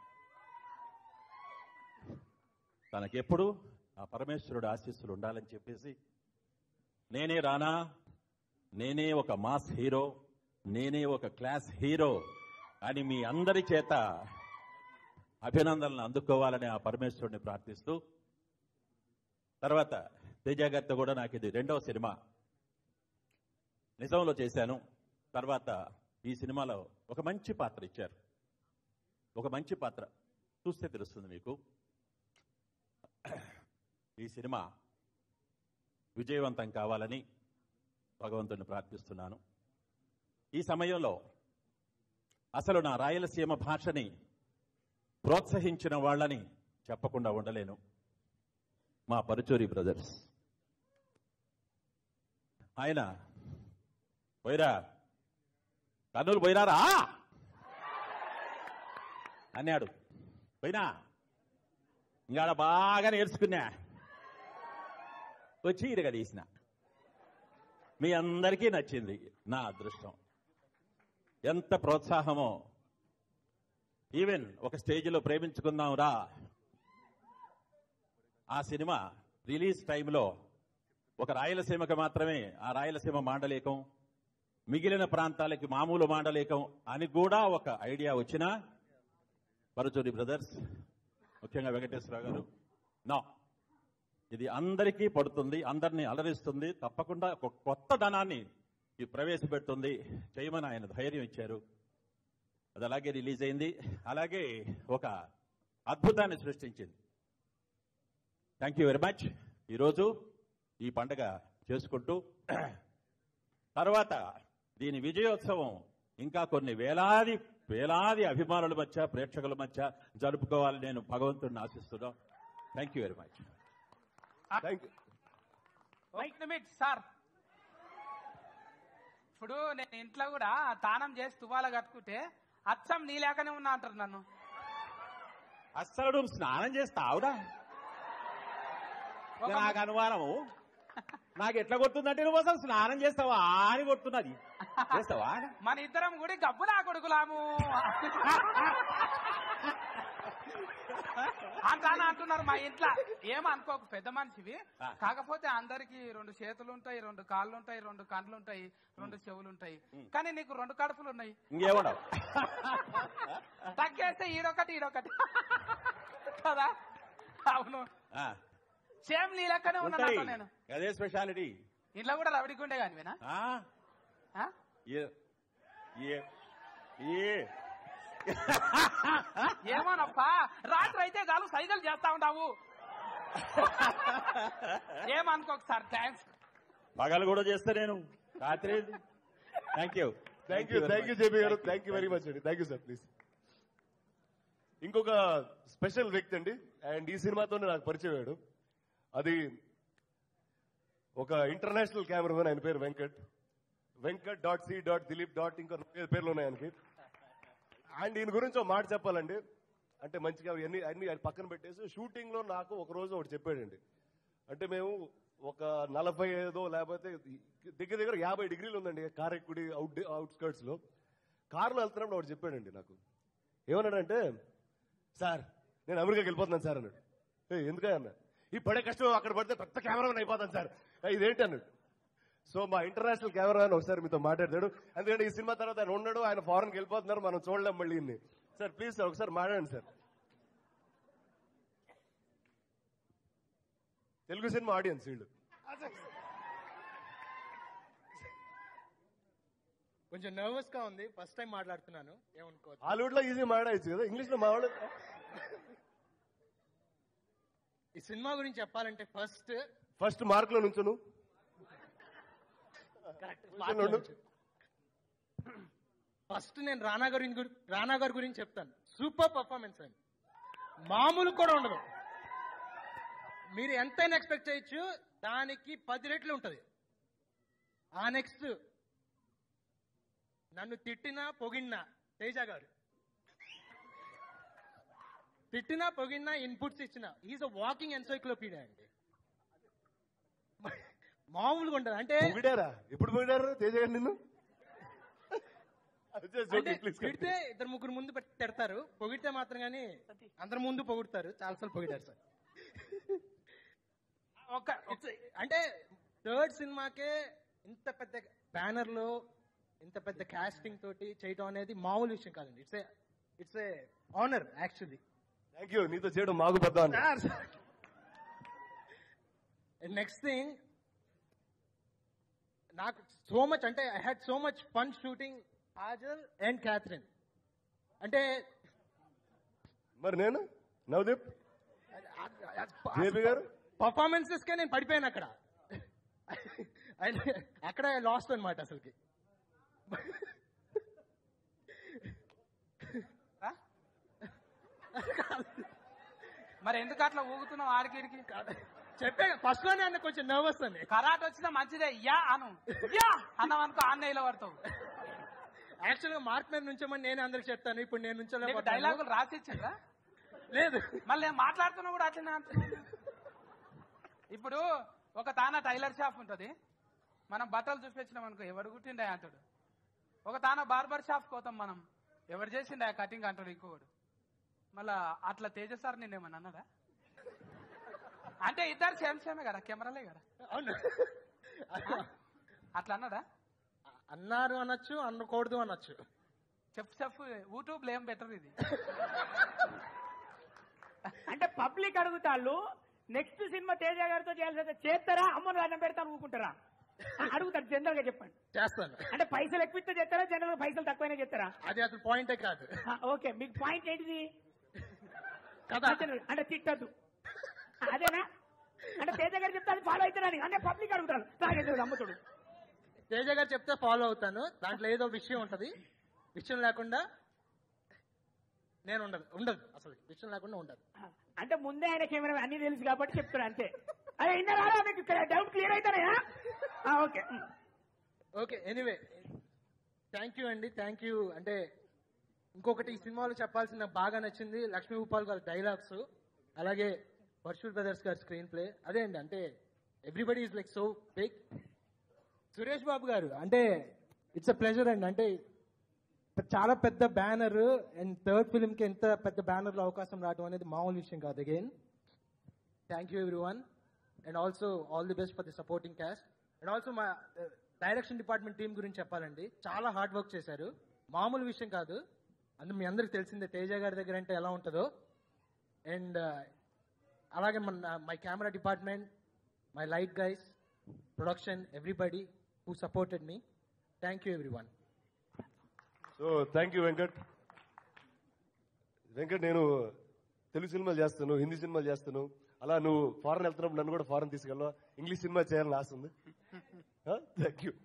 Speaker 17: తనకెప్పుడు ఆ పరమేశ్వరుడు ఆశీస్సులు ఉండాలని చెప్పేసి నేనే రానా నేనే ఒక మాస్ హీరో నేనే ఒక క్లాస్ హీరో అని మీ అందరి చేత అభినందనలు అందుకోవాలని ఆ పరమేశ్వరుడిని ప్రార్థిస్తూ తర్వాత తేజ గారితో కూడా నాకు ఇది రెండవ సినిమా నిజంలో చేశాను తర్వాత ఈ సినిమాలో ఒక మంచి పాత్ర ఇచ్చారు ఒక మంచి పాత్ర చూస్తే తెలుస్తుంది మీకు ఈ సినిమా విజయవంతం కావాలని భగవంతుని ప్రార్థిస్తున్నాను ఈ సమయంలో అసలు నా రాయలసీమ భాషని ప్రోత్సహించిన వాళ్ళని చెప్పకుండా ఉండలేను మా పరుచూరి బ్రదర్స్ ఆయన పోయిరా కర్నూలు పోయినారా అన్నాడు పోయినా ఇంకా బాగా నేర్చుకున్నా వచ్చి ఇరగ తీసిన మీ అందరికీ నచ్చింది నా అదృష్టం ఎంత ప్రోత్సాహమో ఈవెన్ ఒక స్టేజ్లో ప్రేమించుకుందాం రా ఆ సినిమా రిలీజ్ టైంలో ఒక రాయలసీమకి మాత్రమే ఆ రాయలసీమ మాండలికం మిగిలిన ప్రాంతాలకి మామూలు మాండలికం అని కూడా ఒక ఐడియా వచ్చినా పరుచూరి బ్రదర్స్ ముఖ్యంగా వెంకటేశ్వరరావు గారు నా ఇది అందరికీ పడుతుంది అందరినీ అలరిస్తుంది తప్పకుండా ఒక కొత్త ధనాన్ని ఈ ప్రవేశపెడుతుంది చేయమని ఆయన ధైర్యం ఇచ్చారు అది అలాగే రిలీజ్ అయింది అలాగే ఒక అద్భుతాన్ని సృష్టించింది థ్యాంక్ యూ వెరీ మచ్ ఈరోజు ఈ పండగ చేసుకుంటూ తర్వాత దీని విజయోత్సవం ఇంకా కొన్ని వేలాది వేలాది అభిమానుల మధ్య ప్రేక్షకుల మధ్య జరుపుకోవాలని నేను భగవంతుడిని ఆశిస్తున్నాను thank you very much
Speaker 2: thank you
Speaker 6: right minute sir ఇప్పుడు నేను ఇంట్లో కూడా తానం చేసి తువాల కట్టుకుంటే అచ్చం నీలేకనే ఉన్నా అంటారు నన్ను
Speaker 17: అస్సలు నువ్వు స్నానం చేస్తావురా ఇక నాకు అనుమానము నాకు ఎట్లా కొడుతుందంటే నువ్వు అసలు స్నానం చేస్తావా అని కొడుతున్నది చేస్తావా
Speaker 6: మన ఇద్దరం కూడా గబ్బు నా కొడుకులాము అంటానా అంటున్నారు మా ఇంట్లో ఏమనుకోకు పెద్ద మనిషివి కాకపోతే అందరికి రెండు చేతులు ఉంటాయి రెండు కాళ్ళు ఉంటాయి రెండు కండ్లు ఉంటాయి రెండు చెవులు ఉంటాయి కానీ నీకు రెండు కడుపులు ఉన్నాయి
Speaker 17: ఇంకేమన్నావు
Speaker 6: తగ్గేస్తే ఈడొకటి ఈడొకటి కదా అవును
Speaker 17: ఆ,
Speaker 6: సేమ్ నీ లెక్కనే ఉన్నా
Speaker 17: ఉంటాయి.
Speaker 6: నాతో నేను
Speaker 17: అదే స్పెషాలిటీ
Speaker 6: ఇంట్లో కూడా రవిడికుండే కానివేనా
Speaker 17: ఆ?
Speaker 6: ఆ?
Speaker 17: ఏ ఏ- ఏ
Speaker 6: ఏమోనప్పా రాత్రి అయితే చాలు సైకిల్ చేస్తా ఉంటావు ఏమనుకోకు సార్ థ్యాంక్స్
Speaker 17: పగలు కూడా చేస్తా నేను రాత్రి thank you
Speaker 2: thank you thank you JP garu thank you very much అండి థ్యాంక్ యూ సార్ ప్లీజ్ ఇంకొక స్పెషల్ వ్యక్తి అండి అండ్ ఈ సినిమాతోనే నాకు పరిచయం అయ్యాడు అది ఒక ఇంటర్నేషనల్ కెమెరామెన్ ఆయన పేరు Venkat Venkat dot C dot Dilip dot ఇంకా నాలుగైదు పేర్లు ఉన్నాయి ఆయనకి అండ్ ఈయన గురించి ఒక మాట చెప్పాలండి అంటే మంచిగా అన్ని అన్ని ఆయన పక్కన పెట్టేసి షూటింగ్ లో నాకు ఒక రోజు ఒకటి చెప్పాడండి అంటే మేము ఒక నలభై ఐదో లేకపోతే దగ్గర దగ్గర యాభై డిగ్రీలు ఉందండి కారెక్కుడి అవుట్ అవుట్స్కర్ట్స్ లో కారులో వెళ్తున్నప్పుడు ఒకటి చెప్పాడండి నాకు ఏమన్నాడంటే సార్ నేను అమెరికాకి వెళ్ళిపోతున్నాను సార్ అన్నాడు "ఏ, ఎందుకా అన్న ఈ పడే కష్టం అక్కడ పడితే పెద్ద కెమెరామెన్ అయిపోతాను సార్ "ఏ, ఇదేంటి అన్నాడు సో మా ఇంటర్నేషనల్ కెమెరామెన్ ఒకసారి మీతో మాట్లాడతాడు ఎందుకంటే ఈ సినిమా తర్వాత ఆయన ఉన్నాడు ఆయన ఫారెన్కి వెళ్ళిపోతున్నారు మనం చూడలేం మళ్ళీ ఇన్ని సార్ ప్లీజ్ సార్ ఒకసారి మాట్లాడండి సార్ తెలుగు సినిమా ఆడియన్స్ వీళ్ళు
Speaker 18: కొంచెం నర్వస్ గా ఉంది ఫస్ట్ టైం మాట్లాడుతున్నాను ఏమనుకో
Speaker 2: హాలీవుడ్ లో ఈజీ మాట్లాడచ్చు కదా ఇంగ్లీష్ లో మా వాళ్ళు
Speaker 18: ఈ సినిమా గురించి చెప్పాలంటే ఫస్ట్
Speaker 2: ఫస్ట్ మార్క్ లో నుంచు నువ్వు నుండు.
Speaker 18: ఫస్ట్ నేను రానా గారి గురి- రానా గారి గురించి చెప్తాను సూపర్ పర్ఫార్మెన్స్ అండి మామూలు కూడా ఉండదు మీరు ఎంతైనా ఎక్స్పెక్ట్ చేయొచ్చు దానికి పది రెట్లు ఉంటుంది ఆ నెక్స్ట్ నన్ను తిట్టినా పొగిడినా తేజ గారు తిట్టినా పొగిడినా ఇన్పుట్స్ ఇచ్చిన ఈజ్ అ వాకింగ్ ఎన్సైక్లోపీడియా అండి మామూలుగా ఉండదు అంటే
Speaker 2: పొగిడారా ఎప్పుడు పొగిడారు తేజ గారు నిన్ను Just
Speaker 18: అంటే
Speaker 2: joking, please
Speaker 18: తిడితే ఇద్దరు ముగ్గురు ముందు పెట్టి తిడతారు పొగిడితే మాత్రం కానీ అందరి ముందు పొగుడతారు చాలాసార్లు పొగిడారు సార్
Speaker 6: ఒక
Speaker 18: అంటే థర్డ్ సినిమాకే ఇంత పెద్ద బ్యానర్ లో ఇంత పెద్ద కాస్టింగ్ తోటి చేయడం అనేది మామూలు విషయం కాదండి it's it's a honour actually
Speaker 2: thank you నీతో చేయడం మాకు పెద్ద అన్న.
Speaker 18: నెక్స్ట్ థింగ్ నాకు సో మచ్ అంటే I had so much fun shooting Kajal and Catherine అంటే
Speaker 2: మరి నేను నవదీప్ జేపీ గారు
Speaker 18: పర్ఫార్మెన్సెస్ కే నేను పడిపోయాను అక్కడ అయితే అక్కడ లాస్ట్ అనమాట అసలుకి
Speaker 6: మరి ఎందుకు అట్లా ఊగుతున్నావు ఆడికిడికి
Speaker 18: చెప్పే ఫస్ట్ లోనే అన్న కొంచెం నర్వస్ అని
Speaker 6: కరాట్ వచ్చినా మంచిదే యా అను యా అన్నావు అనుకో అన్నయ్యలో పడతావు
Speaker 18: యాక్చువల్ గా మార్క్ మీద నుంచోమని నేను అందరికి చెప్తాను ఇప్పుడు నేను
Speaker 6: నీకు
Speaker 18: నుంచోలేకపోతున్నాను
Speaker 6: డైలాగులు రాసి ఇచ్చిండ్రా
Speaker 18: లేదు
Speaker 6: మళ్ళీ నేను మాట్లాడుతున్నా కూడా అట్లనే అంటున్నాను ఇప్పుడు ఒక తాన టైలర్ షాప్ ఉంటది మనం బట్టలు చూపించినాం అనుకో ఎవడు కుట్టిండే అంటాడు ఒక తాన బార్బర్ షాప్ పోతాం మనం ఎవరు చేసిండే కటింగ్ అంటాడు ఇంకోడు మళ్ళా అట్లా తేజ సార్ నిన్నేమన్నా అన్నాడా అంటే ఇద్దరు సేమ్ సేమే కదా కెమెరాలే కదా
Speaker 18: అవును
Speaker 6: అట్లా అన్నాడా
Speaker 18: అన్నారు అనొచ్చు అనకూడదు అనొచ్చు
Speaker 6: చెప్పు చెప్పు యూట్యూబ్ ఏం బెటర్ ఇది
Speaker 10: అంటే పబ్లిక్ అడుగుతాళ్ళు నెక్స్ట్ సినిమా తేజ గారితో చేయాల్సి చేస్తారా అమ్మను అన్నం పెడతాను ఊరుకుంటారా అడుగుతారు జనరల్ గా చెప్పండి
Speaker 18: చేస్తాను
Speaker 10: అంటే పైసలు ఎక్కువ ఇస్తే చేస్తారా జనరల్ గా పైసలు తక్కువైనా చేస్తారా
Speaker 18: అది అసలు పాయింటే కాదు
Speaker 10: ఆ, ఓకే మీకు పాయింట్ ఏంటిది
Speaker 18: కదా.
Speaker 10: అంటే తిట్టద్దు అదేనా అంటే తేజ గారు చెప్తే అది ఫాలో అవుతారని అంటే పబ్లిక్ అడుగుతారు తాగేది అమ్ముతుడు
Speaker 18: తేజ గారు చెప్తే ఫాలో అవుతాను దాంట్లో ఏదో విషయం ఉంటది విషయం లేకుండా నేను ఉండదు ఉండదు అసలు విషయం లేకుండా ఉండదు
Speaker 10: అంటే ముందే ఆయన కెమెరా అన్ని తెలుసు కాబట్టి చెప్తాడు అంతే అరే ఇన్నారా మీకు డౌట్ క్లియర్ అవుతారా okay
Speaker 18: okay anyway thank you అండి థ్యాంక్ యూ అంటే ఇంకొకటి ఈ సినిమాలో చెప్పాల్సిన నాకు బాగా నచ్చింది లక్ష్మీ భూపాల్ గారి డైలాగ్స్ అలాగే వర్షూర్ బ్రదర్స్ గారి స్క్రీన్ ప్లే అదే అండి అంటే everybody is like so big Suresh Babu garu అంటే ఇట్స్ అ ప్లెజర్ అండి అంటే చాలా పెద్ద బ్యానర్ అండ్ థర్డ్ ఫిల్మ్కి ఎంత పెద్ద బ్యానర్లో అవకాశం రావడం అనేది మామూలు విషయం కాదు again thank you everyone and also all the best for the supporting cast and also మా డైరెక్షన్ డిపార్ట్మెంట్ టీం గురించి చెప్పాలండి చాలా హార్డ్ వర్క్ చేశారు మామూలు విషయం కాదు అందులో మీ అందరికి తెలిసిందే తేజ గారి దగ్గర అంటే ఎలా ఉంటుందో అండ్ అలాగే మన my camera department my light guys production everybody who supported me thank you everyone
Speaker 2: so thank you Venkat Venkat నేను తెలుగు సినిమాలు చేస్తాను హిందీ సినిమాలు చేస్తాను అలా నువ్వు ఫారెన్ వెళ్తున్నప్పుడు నన్ను కూడా ఫారెన్ తీసుకెళ్ళా ఇంగ్లీష్ సినిమా చేయాలని ఆశ ఉంది థ్యాంక్ యూ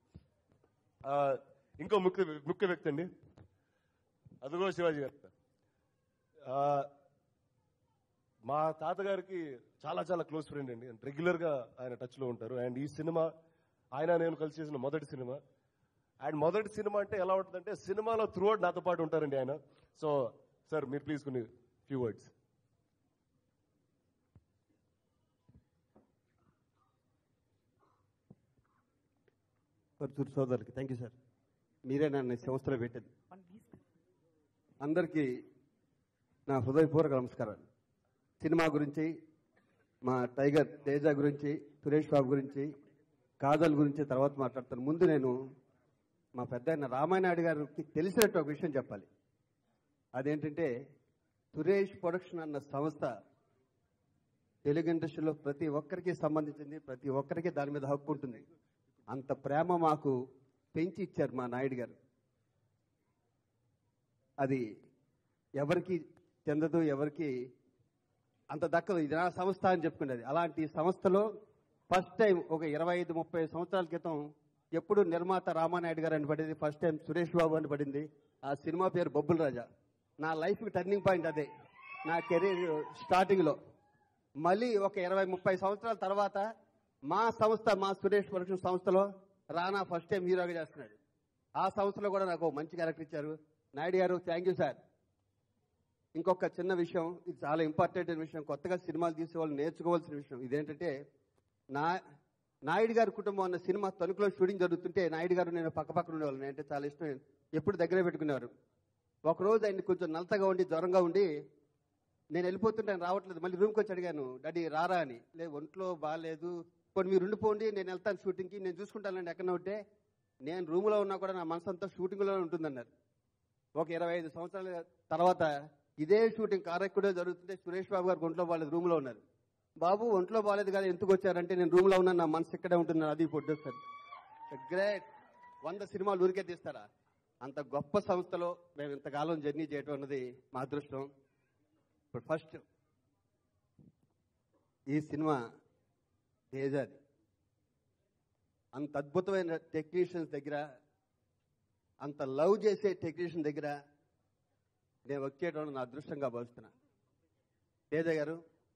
Speaker 2: ఇంకో ముఖ్య ముఖ్య వ్యక్తి అండి అదిగో శివాజీ గారు ఆ, మా తాతగారికి చాలా చాలా క్లోజ్ ఫ్రెండ్ అండి రెగ్యులర్ గా ఆయన టచ్ లో ఉంటారు అండ్ ఈ సినిమా ఆయన నేను కలిసి చేసిన మొదటి సినిమా అండ్ మొదటి సినిమా అంటే ఎలా ఉంటుందంటే సినిమాలో త్రూఅవుట్ నాతో పాటు ఉంటారండి ఆయన సో సార్ మీరు ప్లీజ్ కొన్ని ఫ్యూ వర్డ్స్
Speaker 19: పరుచూరు సోదరులకి థ్యాంక్ యూ సార్ మీరే నన్ను ఈ సంస్థలో పెట్టింది అందరికీ నా హృదయపూర్వక నమస్కారాలు సినిమా గురించి మా టైగర్ తేజ గురించి సురేష్ బాబు గురించి కాజల్ గురించి తర్వాత మాట్లాడతాను ముందు నేను మా పెద్ద ఆయన రామానాయుడు గారికి తెలిసినట్టు ఒక విషయం చెప్పాలి అదేంటంటే సురేష్ ప్రొడక్షన్ అన్న సంస్థ తెలుగు ఇండస్ట్రీలో ప్రతి ఒక్కరికి సంబంధించింది ప్రతి ఒక్కరికి దాని మీద హక్కు ఉంటుంది అంత ప్రేమ మాకు పెంచి ఇచ్చారు మా నాయుడు గారు అది ఎవరికి చెందదు ఎవరికి అంత దక్కదు ఇది నా సంస్థ అని చెప్పుకునేది అలాంటి సంస్థలో ఫస్ట్ టైం ఒక ఇరవై ఐదు ముప్పై సంవత్సరాల క్రితం ఎప్పుడు నిర్మాత రామానాయుడు గారు అని పడింది ఫస్ట్ టైం సురేష్ బాబు అని పడింది ఆ సినిమా పేరు బొబ్బుల రాజా నా లైఫ్ టర్నింగ్ పాయింట్ అదే నా కెరీర్ స్టార్టింగ్లో మళ్ళీ ఒక ఇరవై ముప్పై సంవత్సరాల తర్వాత మా సంస్థ మా సురేష్ ప్రొడక్షన్ సంస్థలో రానా ఫస్ట్ టైం హీరోగా చేస్తున్నాడు ఆ సంస్థలో కూడా నాకు ఒక మంచి క్యారెక్టర్ ఇచ్చారు నాయుడు గారు థ్యాంక్ యూ సార్ ఇంకొక చిన్న విషయం ఇది చాలా ఇంపార్టెంట్ అయిన విషయం కొత్తగా సినిమాలు తీసే వాళ్ళు నేర్చుకోవాల్సిన విషయం ఇదేంటంటే నా నాయుడు గారి కుటుంబం అన్న సినిమా తణుకులో షూటింగ్ జరుగుతుంటే నాయుడు గారు నేను పక్క పక్కన ఉండేవాళ్ళని అంటే చాలా ఇష్టం ఎప్పుడు దగ్గర పెట్టుకునేవారు ఒకరోజు ఆయన కొంచెం నలతగా ఉండి జ్వరంగా ఉండి నేను వెళ్ళిపోతుంటే ఆయన రావట్లేదు మళ్ళీ రూమ్కి వచ్చి అడిగాను డాడీ రారా అని లేదు ఒంట్లో బాగాలేదు కొన్ని మీరు ఉండిపోండి నేను వెళ్తాను షూటింగ్కి నేను చూసుకుంటానండి ఎక్కడ ఉంటే నేను రూమ్లో ఉన్నా కూడా నా మనసు అంతా షూటింగ్లో ఉంటుందన్నారు ఒక ఇరవై ఐదు సంవత్సరాల తర్వాత ఇదే షూటింగ్ కారెక్కుడే జరుగుతుంటే సురేష్ బాబు గారు ఒంట్లో బాగాలేదు రూమ్లో ఉన్నారు బాబు ఒంట్లో బాగాలేదు కదా ఎందుకు వచ్చారంటే నేను రూమ్లో ఉన్నాను నా మనసు ఇక్కడే ఉంటుంది అది పొడ్డొస్తారు గ్రేట్ వంద సినిమాలు ఊరికే తీస్తారా అంత గొప్ప సంస్థలో మేము ఇంతకాలం జర్నీ చేయటం అన్నది మా అదృష్టం ఇప్పుడు ఫస్ట్ ఈ సినిమా తేజాది అంత అద్భుతమైన టెక్నీషియన్స్ దగ్గర అంత లవ్ చేసే టెక్నీషియన్ దగ్గర నేను వర్క్ చేయడం నా అదృష్టంగా భావిస్తున్నా తేజ గారు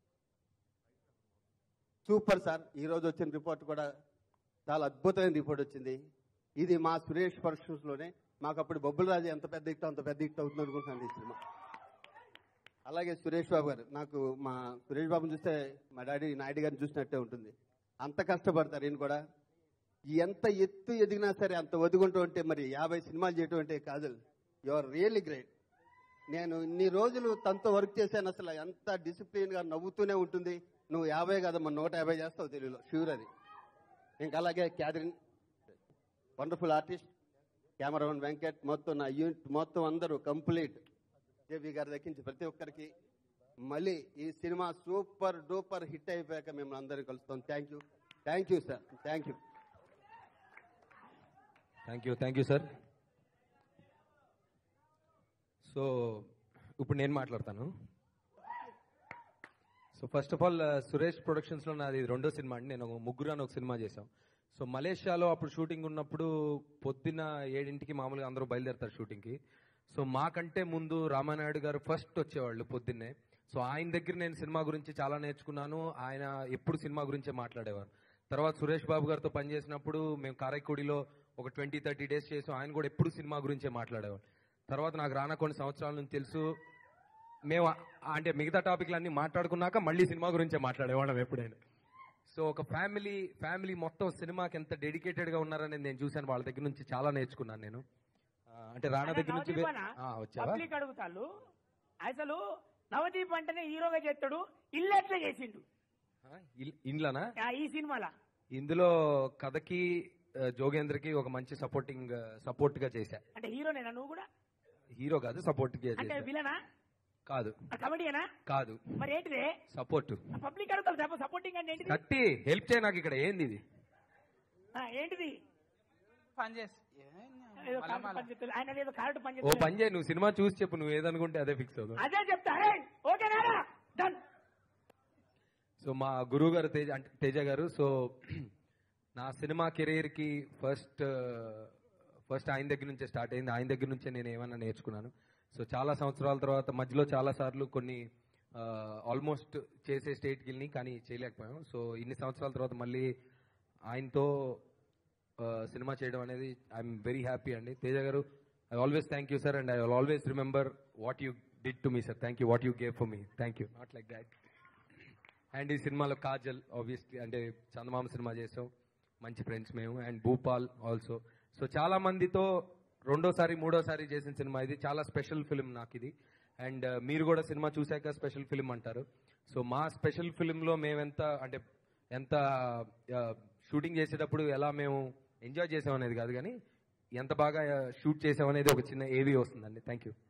Speaker 19: సూపర్ సార్ ఈ రోజు వచ్చిన రిపోర్ట్ కూడా చాలా అద్భుతమైన రిపోర్ట్ వచ్చింది ఇది మా సురేష్ ప్రొడక్షన్స్ లోనే మాకు అప్పుడు బొబ్బుల రాజు ఎంత పెద్ద హిట్ అంత పెద్ద హిట్ అవుతుంది అనుకుంటున్నాను ఈ సినిమా అలాగే సురేష్ బాబు గారు నాకు మా సురేష్ బాబుని చూస్తే మా డాడీ నాయుడు గారిని చూసినట్టే ఉంటుంది అంత కష్టపడతారు ఈయన కూడా ఎంత ఎత్తు ఎదిగినా సరే అంత ఒదుగుంటూ ఉంటే మరి యాభై సినిమాలు చేయటం అంటే Kajal you are really great నేను ఇన్ని రోజులు తనతో వర్క్ చేశాను అసలు ఎంత డిసిప్లిన్ గా నవ్వుతూనే ఉంటుంది నువ్వు యాభై కాదమ్మా నూట యాభై చేస్తావు తెలుగులో షూర్ అది ఇంకా అలాగే Catherine wonderful artist cameraman Venkat మొత్తం నా యూనిట్ మొత్తం అందరూ కంప్లీట్ జేబీ గారి దక్కించి ప్రతి ఒక్కరికి మళ్ళీ ఈ సినిమా సూపర్ డూపర్ హిట్ అయిపోయాక మేము అందరం కలుస్తాం thank you thank you sir thank you
Speaker 11: thank you thank you sir so ఇప్పుడు నేను మాట్లాడతాను so first of all Suresh ప్రొడక్షన్స్లో నాది రెండో సినిమా అండి నేను ఒక ముగ్గురు అని ఒక సినిమా చేశాం సో మలేషియాలో అప్పుడు షూటింగ్ ఉన్నప్పుడు పొద్దున్న ఏడింటికి మామూలుగా అందరూ బయలుదేరతారు షూటింగ్కి సో మాకంటే ముందు రామానాయుడు గారు ఫస్ట్ వచ్చేవాళ్ళు పొద్దున్నే సో ఆయన దగ్గర నేను సినిమా గురించి చాలా నేర్చుకున్నాను ఆయన ఎప్పుడు సినిమా గురించే మాట్లాడేవారు తర్వాత సురేష్ బాబు గారితో పనిచేసినప్పుడు మేము కారైక్కుడిలో ఒక ట్వంటీ థర్టీ డేస్ చేసాం ఆయన కూడా ఎప్పుడు సినిమా గురించే మాట్లాడేవారు తర్వాత నాకు రానా కొన్ని సంవత్సరాల నుంచి తెలుసు మేము ఆ- అంటే మిగతా టాపిక్లన్నీ మాట్లాడుకున్నాక మళ్ళీ సినిమా గురించే మాట్లాడేవాళ్ళం ఎప్పుడైనా సో ఒక ఫ్యామిలీ ఫ్యామిలీ మొత్తం సినిమాకి ఎంత డెడికేటెడ్గా ఉన్నారని నేను చూశాను వాళ్ళ దగ్గర నుంచి చాలా నేర్చుకున్నాను నేను ఆ, అంటే రాణా దగ్గర నుంచి వే- ఆ, వచ్చావా
Speaker 10: పబ్లిక్ అడుగుతాళ్ళు అసలు నవదీప్ అంటేనే హీరోగా చేస్తాడు ఇల్లు ఎట్లా చేసిండు
Speaker 11: ఇల్- ఇండ్లనా
Speaker 10: ఆ, ఈ సినిమాలా
Speaker 11: ఇందులో కథకి ఆ, జోగేంద్రకి ఒక మంచి సపోర్టింగ్ సపోర్ట్ గా చేశా
Speaker 10: అంటే హీరోనేనా నువ్వు కూడా
Speaker 11: హీరో కాదు సపోర్ట్ గా
Speaker 10: అంటే
Speaker 11: చేశా
Speaker 10: విలనా
Speaker 11: కాదు
Speaker 10: కమెడియనా
Speaker 11: కాదు
Speaker 10: మరి ఏంటిదే
Speaker 11: సపోర్ట్
Speaker 10: పబ్లిక్ అడుగుతారు సపోర్టింగ్ అంటే ఏంటిది
Speaker 11: కట్టి హెల్ప్ చేయ నాకు ఇక్కడ ఏంది ఇది
Speaker 10: ఆ, ఏంటిది
Speaker 6: పని చేసి
Speaker 10: ఏదో కార్డు పని చేస్తుంది. ఆయన ఏదో కార్డు పని
Speaker 11: ఓ
Speaker 10: చేస్తుంది.
Speaker 11: పని చేయి నువ్వు సినిమా చూసి చెప్పు నువ్వు ఏదనుకుంటే అదే ఫిక్స్ అవుతావు
Speaker 10: అదే చెప్తా ఓకే నారా డన్
Speaker 11: సో మా గురువు గారు తేజ అంటే తేజ గారు సో నా సినిమా కెరీర్ కి ఫస్ట్ ఫస్ట్ ఆయన దగ్గర నుంచే స్టార్ట్ అయింది ఆయన దగ్గర నుంచే నేను ఏమన్నా నేర్చుకున్నాను సో చాలా సంవత్సరాల తర్వాత మధ్యలో చాలా సార్లు కొన్ని ఆల్మోస్ట్ చేసే స్టేట్కి వెళ్ళి కానీ చేయలేకపోయాం సో ఇన్ని సంవత్సరాల తర్వాత మళ్ళీ ఆయనతో ఆ, సినిమా చేయడం అనేది ఐఎమ్ వెరీ హ్యాపీ అండి Teja garu I always thank you sir and I will always remember what you did to me sir thank you what you gave for me thank you not like that and ఈ సినిమాలో Kajal obviously అంటే చందమామ cinema చేసాం మంచి friends మేము and Bhupal also so చాలా మందితో రెండోసారి మూడోసారి చేసిన సినిమా ఇది చాలా స్పెషల్ ఫిలిం నాకు ఇది అండ్ మీరు కూడా సినిమా చూశాక స్పెషల్ ఫిలిం అంటారు సో మా స్పెషల్ ఫిలింలో మేమెంత అంటే ఎంత షూటింగ్ చేసేటప్పుడు ఎలా మేము ఎంజాయ్ చేసాం అనేది కాదు కానీ ఎంత బాగా షూట్ చేసాం అనేది ఒక చిన్న ఏవీ వస్తుందండి థ్యాంక్ యూ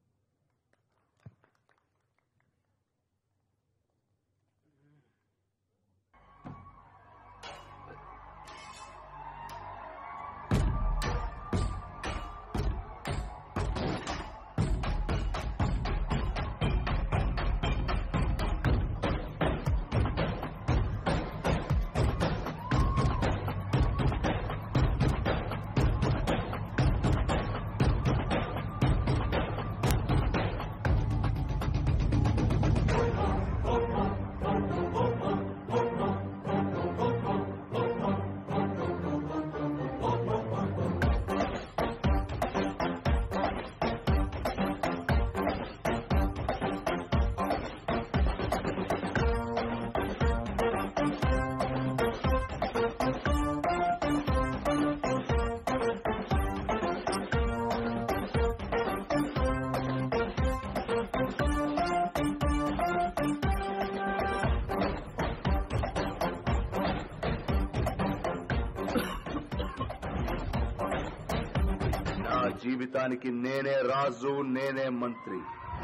Speaker 20: నా జీవితానికి నేనే రాజు నేనే మంత్రి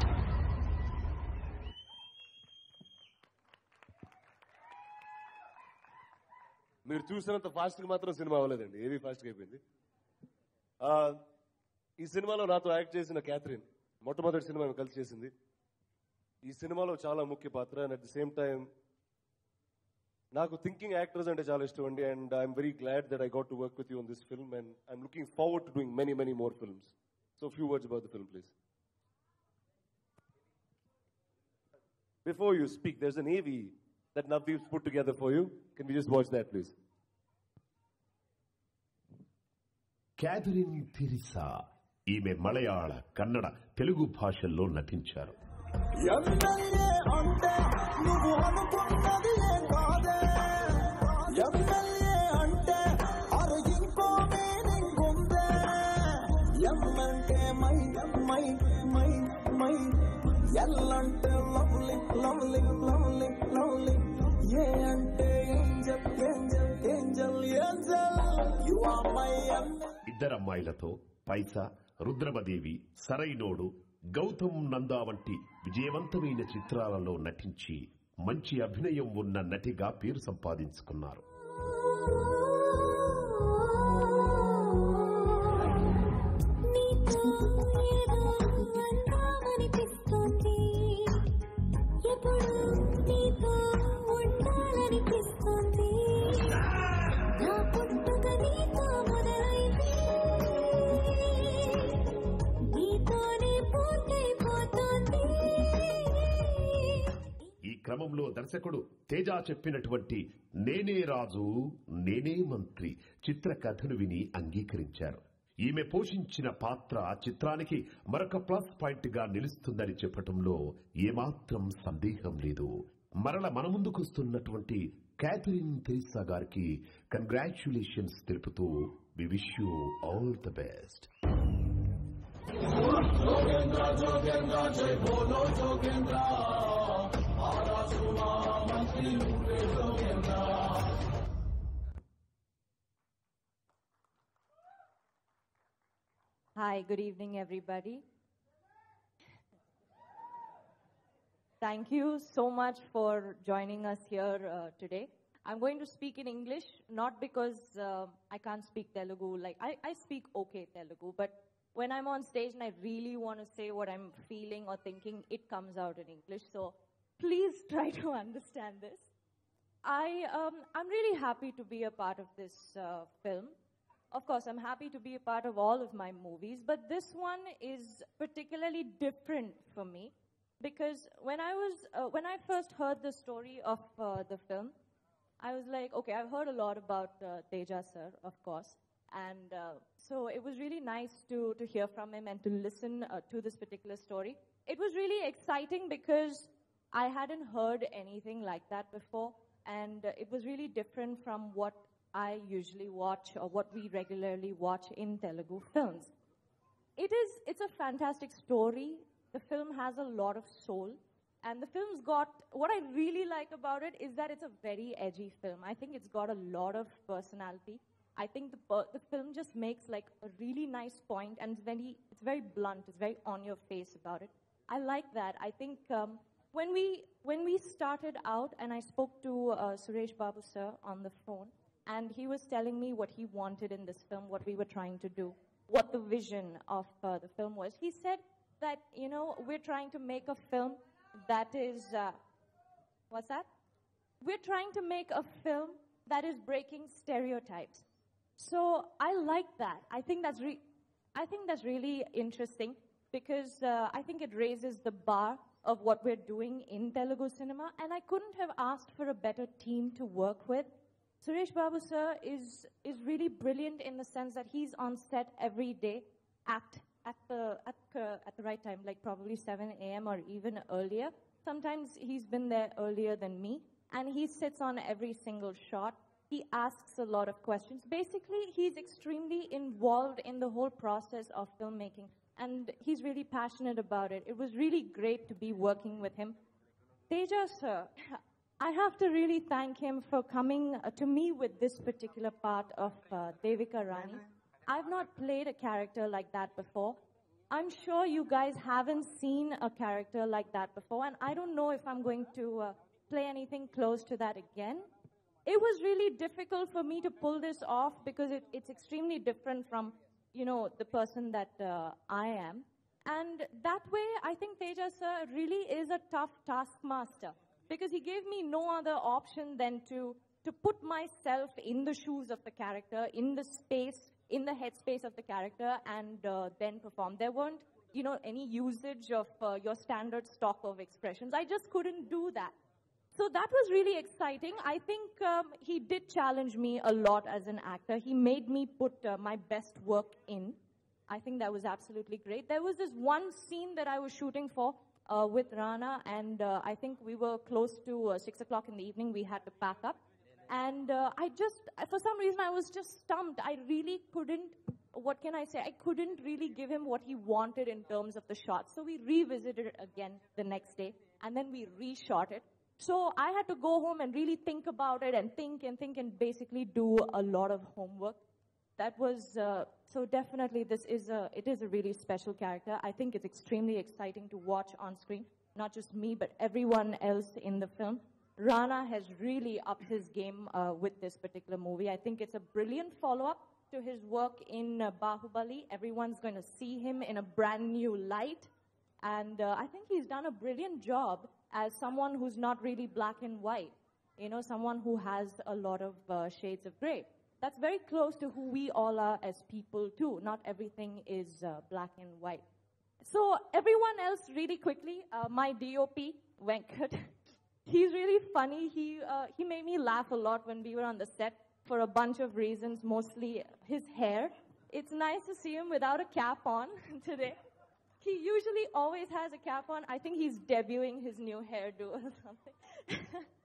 Speaker 2: మీరు చూసినంత ఫాస్ట్ గా మాత్రం సినిమా అవ్వలేదండి ఏవి ఫాస్ట్ గా అయిపోయింది ఆ, ఈ సినిమాలో నాతో యాక్ట్ చేసిన క్యాథరిన్ మొట్టమొదటి సినిమా ఆమె కలిసి చేసింది ఈ సినిమాలో చాలా ముఖ్య పాత్ర and at the same time నాకు థింకింగ్ యాక్టర్స్ అంటే చాలా ఇష్టం అండి and I'm very glad that I got to work with you on this film and I'm looking forward to doing many many more films so few words about the film please Before you speak, there's an AV that Navdeep's put together for you. Can we just watch that, please?
Speaker 3: Catherine Tresa ఈమె మలయాళ కన్నడ తెలుగు భాషల్లో నటించారు
Speaker 21: MLA అంటే నువ్వు అనుకున్నది ఏం కాదే MLA అంటే అరే ఇంకో మీనింగ్ ఉందే ఎమ్మంటే మై మై మై మై ఎల్లంటే lovely lovely lovely lovely A అంటే angel angel angel angel you are my
Speaker 3: ఇద్దరమ్మాయిలతో పైసా రుద్రమదేవి సరైనోడు గౌతమ్ నందా వంటి విజయవంతమైన చిత్రాలలో నటించి మంచి అభినయం ఉన్న నటిగా పేరు సంపాదించుకున్నారు
Speaker 21: అనిపిస్తుంది ఎప్పుడు నీతో ఉండాలనిపిస్తుంది నా పుట్టుక నీతో మొదలైంది నీతోనే పూర్తయిపోతుంది
Speaker 3: ఈ క్రమంలో దర్శకుడు తేజ చెప్పినటువంటి నేనే రాజు నేనే మంత్రి చిత్ర కథను విని అంగీకరించారు ఈమె పోషించిన పాత్ర చిత్రానికి మరొక ప్లస్ పాయింట్ గా నిలుస్తుందని చెప్పటంలో ఏమాత్రం సందేహం లేదు మరల మన ముందుకొస్తున్నటువంటి క్యాథరిన్ థెరిసా గారికి కంగ్రాచులేషన్స్ తెలుపుతూ we wish you all the best
Speaker 1: Hi, good evening, everybody. Thank you so much for joining us here uh, today. I'm going to speak in English, not because uh, I can't speak Telugu. Like, I, I speak okay Telugu, but when I'm on stage and I really want to say what I'm feeling or thinking, it comes out in English. So please try to understand this. I, um, I'm really happy to be a part of this uh, film. Of course, I'm happy to be a part of all of my movies, but this one is particularly different for me because when I was uh, when I first heard the story of uh, the film, I was like, okay, I've heard a lot about uh, Teja sir, of course, and uh, so it was really nice to to hear from him and to listen uh, to this particular story. It was really exciting because I hadn't heard anything like that before, and uh, it was really different from what I usually watch or what we regularly watch in Telugu films. It is, it's a fantastic story. The film has a lot of soul. And the film's got, what I really like about it is that it's a very edgy film. I think it's got a lot of personality. I think the, per- the film just makes like a really nice point and it's very, it's very blunt, it's very on your face about it. I like that. I think um, when we, when we started out and I spoke to uh, Suresh Babu sir on the phone, and he was telling me what he wanted in this film, what we were trying to do, what the vision of uh, the film was. He said that, you know, we're trying to make a film that is, uh, what's that? We're trying to make a film that is breaking stereotypes. So I like that. I think that's re- I think that's really interesting because uh, I think it raises the bar of what we're doing in Telugu cinema, and I couldn't have asked for a better team to work with. Suresh Babu sir is is really brilliant in the sense that he's on set every day at at the at uh, at the right time, like probably 7 a.m. or even earlier. Sometimes he's been there earlier than me, and he sits on every single shot. He asks a lot of questions. Basically, he's extremely involved in the whole process of filmmaking, and he's really passionate about it. It was really great to be working with him. Teja sir, I have to really thank him for coming uh, to me with this particular part of uh, Devika Rani. I've not played a character like that before. I'm sure you guys haven't seen a character like that before, and I don't know if I'm going to uh, play anything close to that again. It was really difficult for me to pull this off because it, it's extremely different from, you know, the person that uh, I am. And that way, I think Teja sir really is a tough taskmaster because he gave me no other option than to to put myself in the shoes of the character, in the space, in the headspace of the character, and uh, then perform. There weren't, you know, any usage of uh, your standard stock of expressions. I just couldn't do that. So that was really exciting. I think um, he did challenge me a lot as an actor. He made me put uh, my best work in. I think that was absolutely great. There was this one scene that I was shooting for uh, with Rana, and uh, I think we were close to uh, six o'clock in the evening. We had to pack up, and uh, I just, for some reason, I was just stumped. I really couldn't. What can I say? I couldn't really give him what he wanted in terms of the shot. So we revisited it again the next day, and then we reshot it. So I had to go home and really think about it and think and think and basically do a lot of homework. That was uh, so definitely this is a it is a really special character. I think it's extremely exciting to watch on screen. Not just me, but everyone else in the film. Rana has really upped his game uh, with this particular movie. I think it's a brilliant follow up to his work in uh, Bahubali. Everyone's going to see him in a brand new light. And uh, I think he's done a brilliant job as someone who's not really black and white. You know, someone who has a lot of uh, shades of gray. That's very close to who we all are as people, too. Not everything is uh, black and white. So, everyone else, really quickly, uh, my DOP, Venkat, he's really funny. He, uh, he made me laugh a lot when we were on the set for a bunch of reasons, mostly his hair. It's nice to see him without a cap on today. He usually always has a cap on. I think he's debuting his new hairdo or something.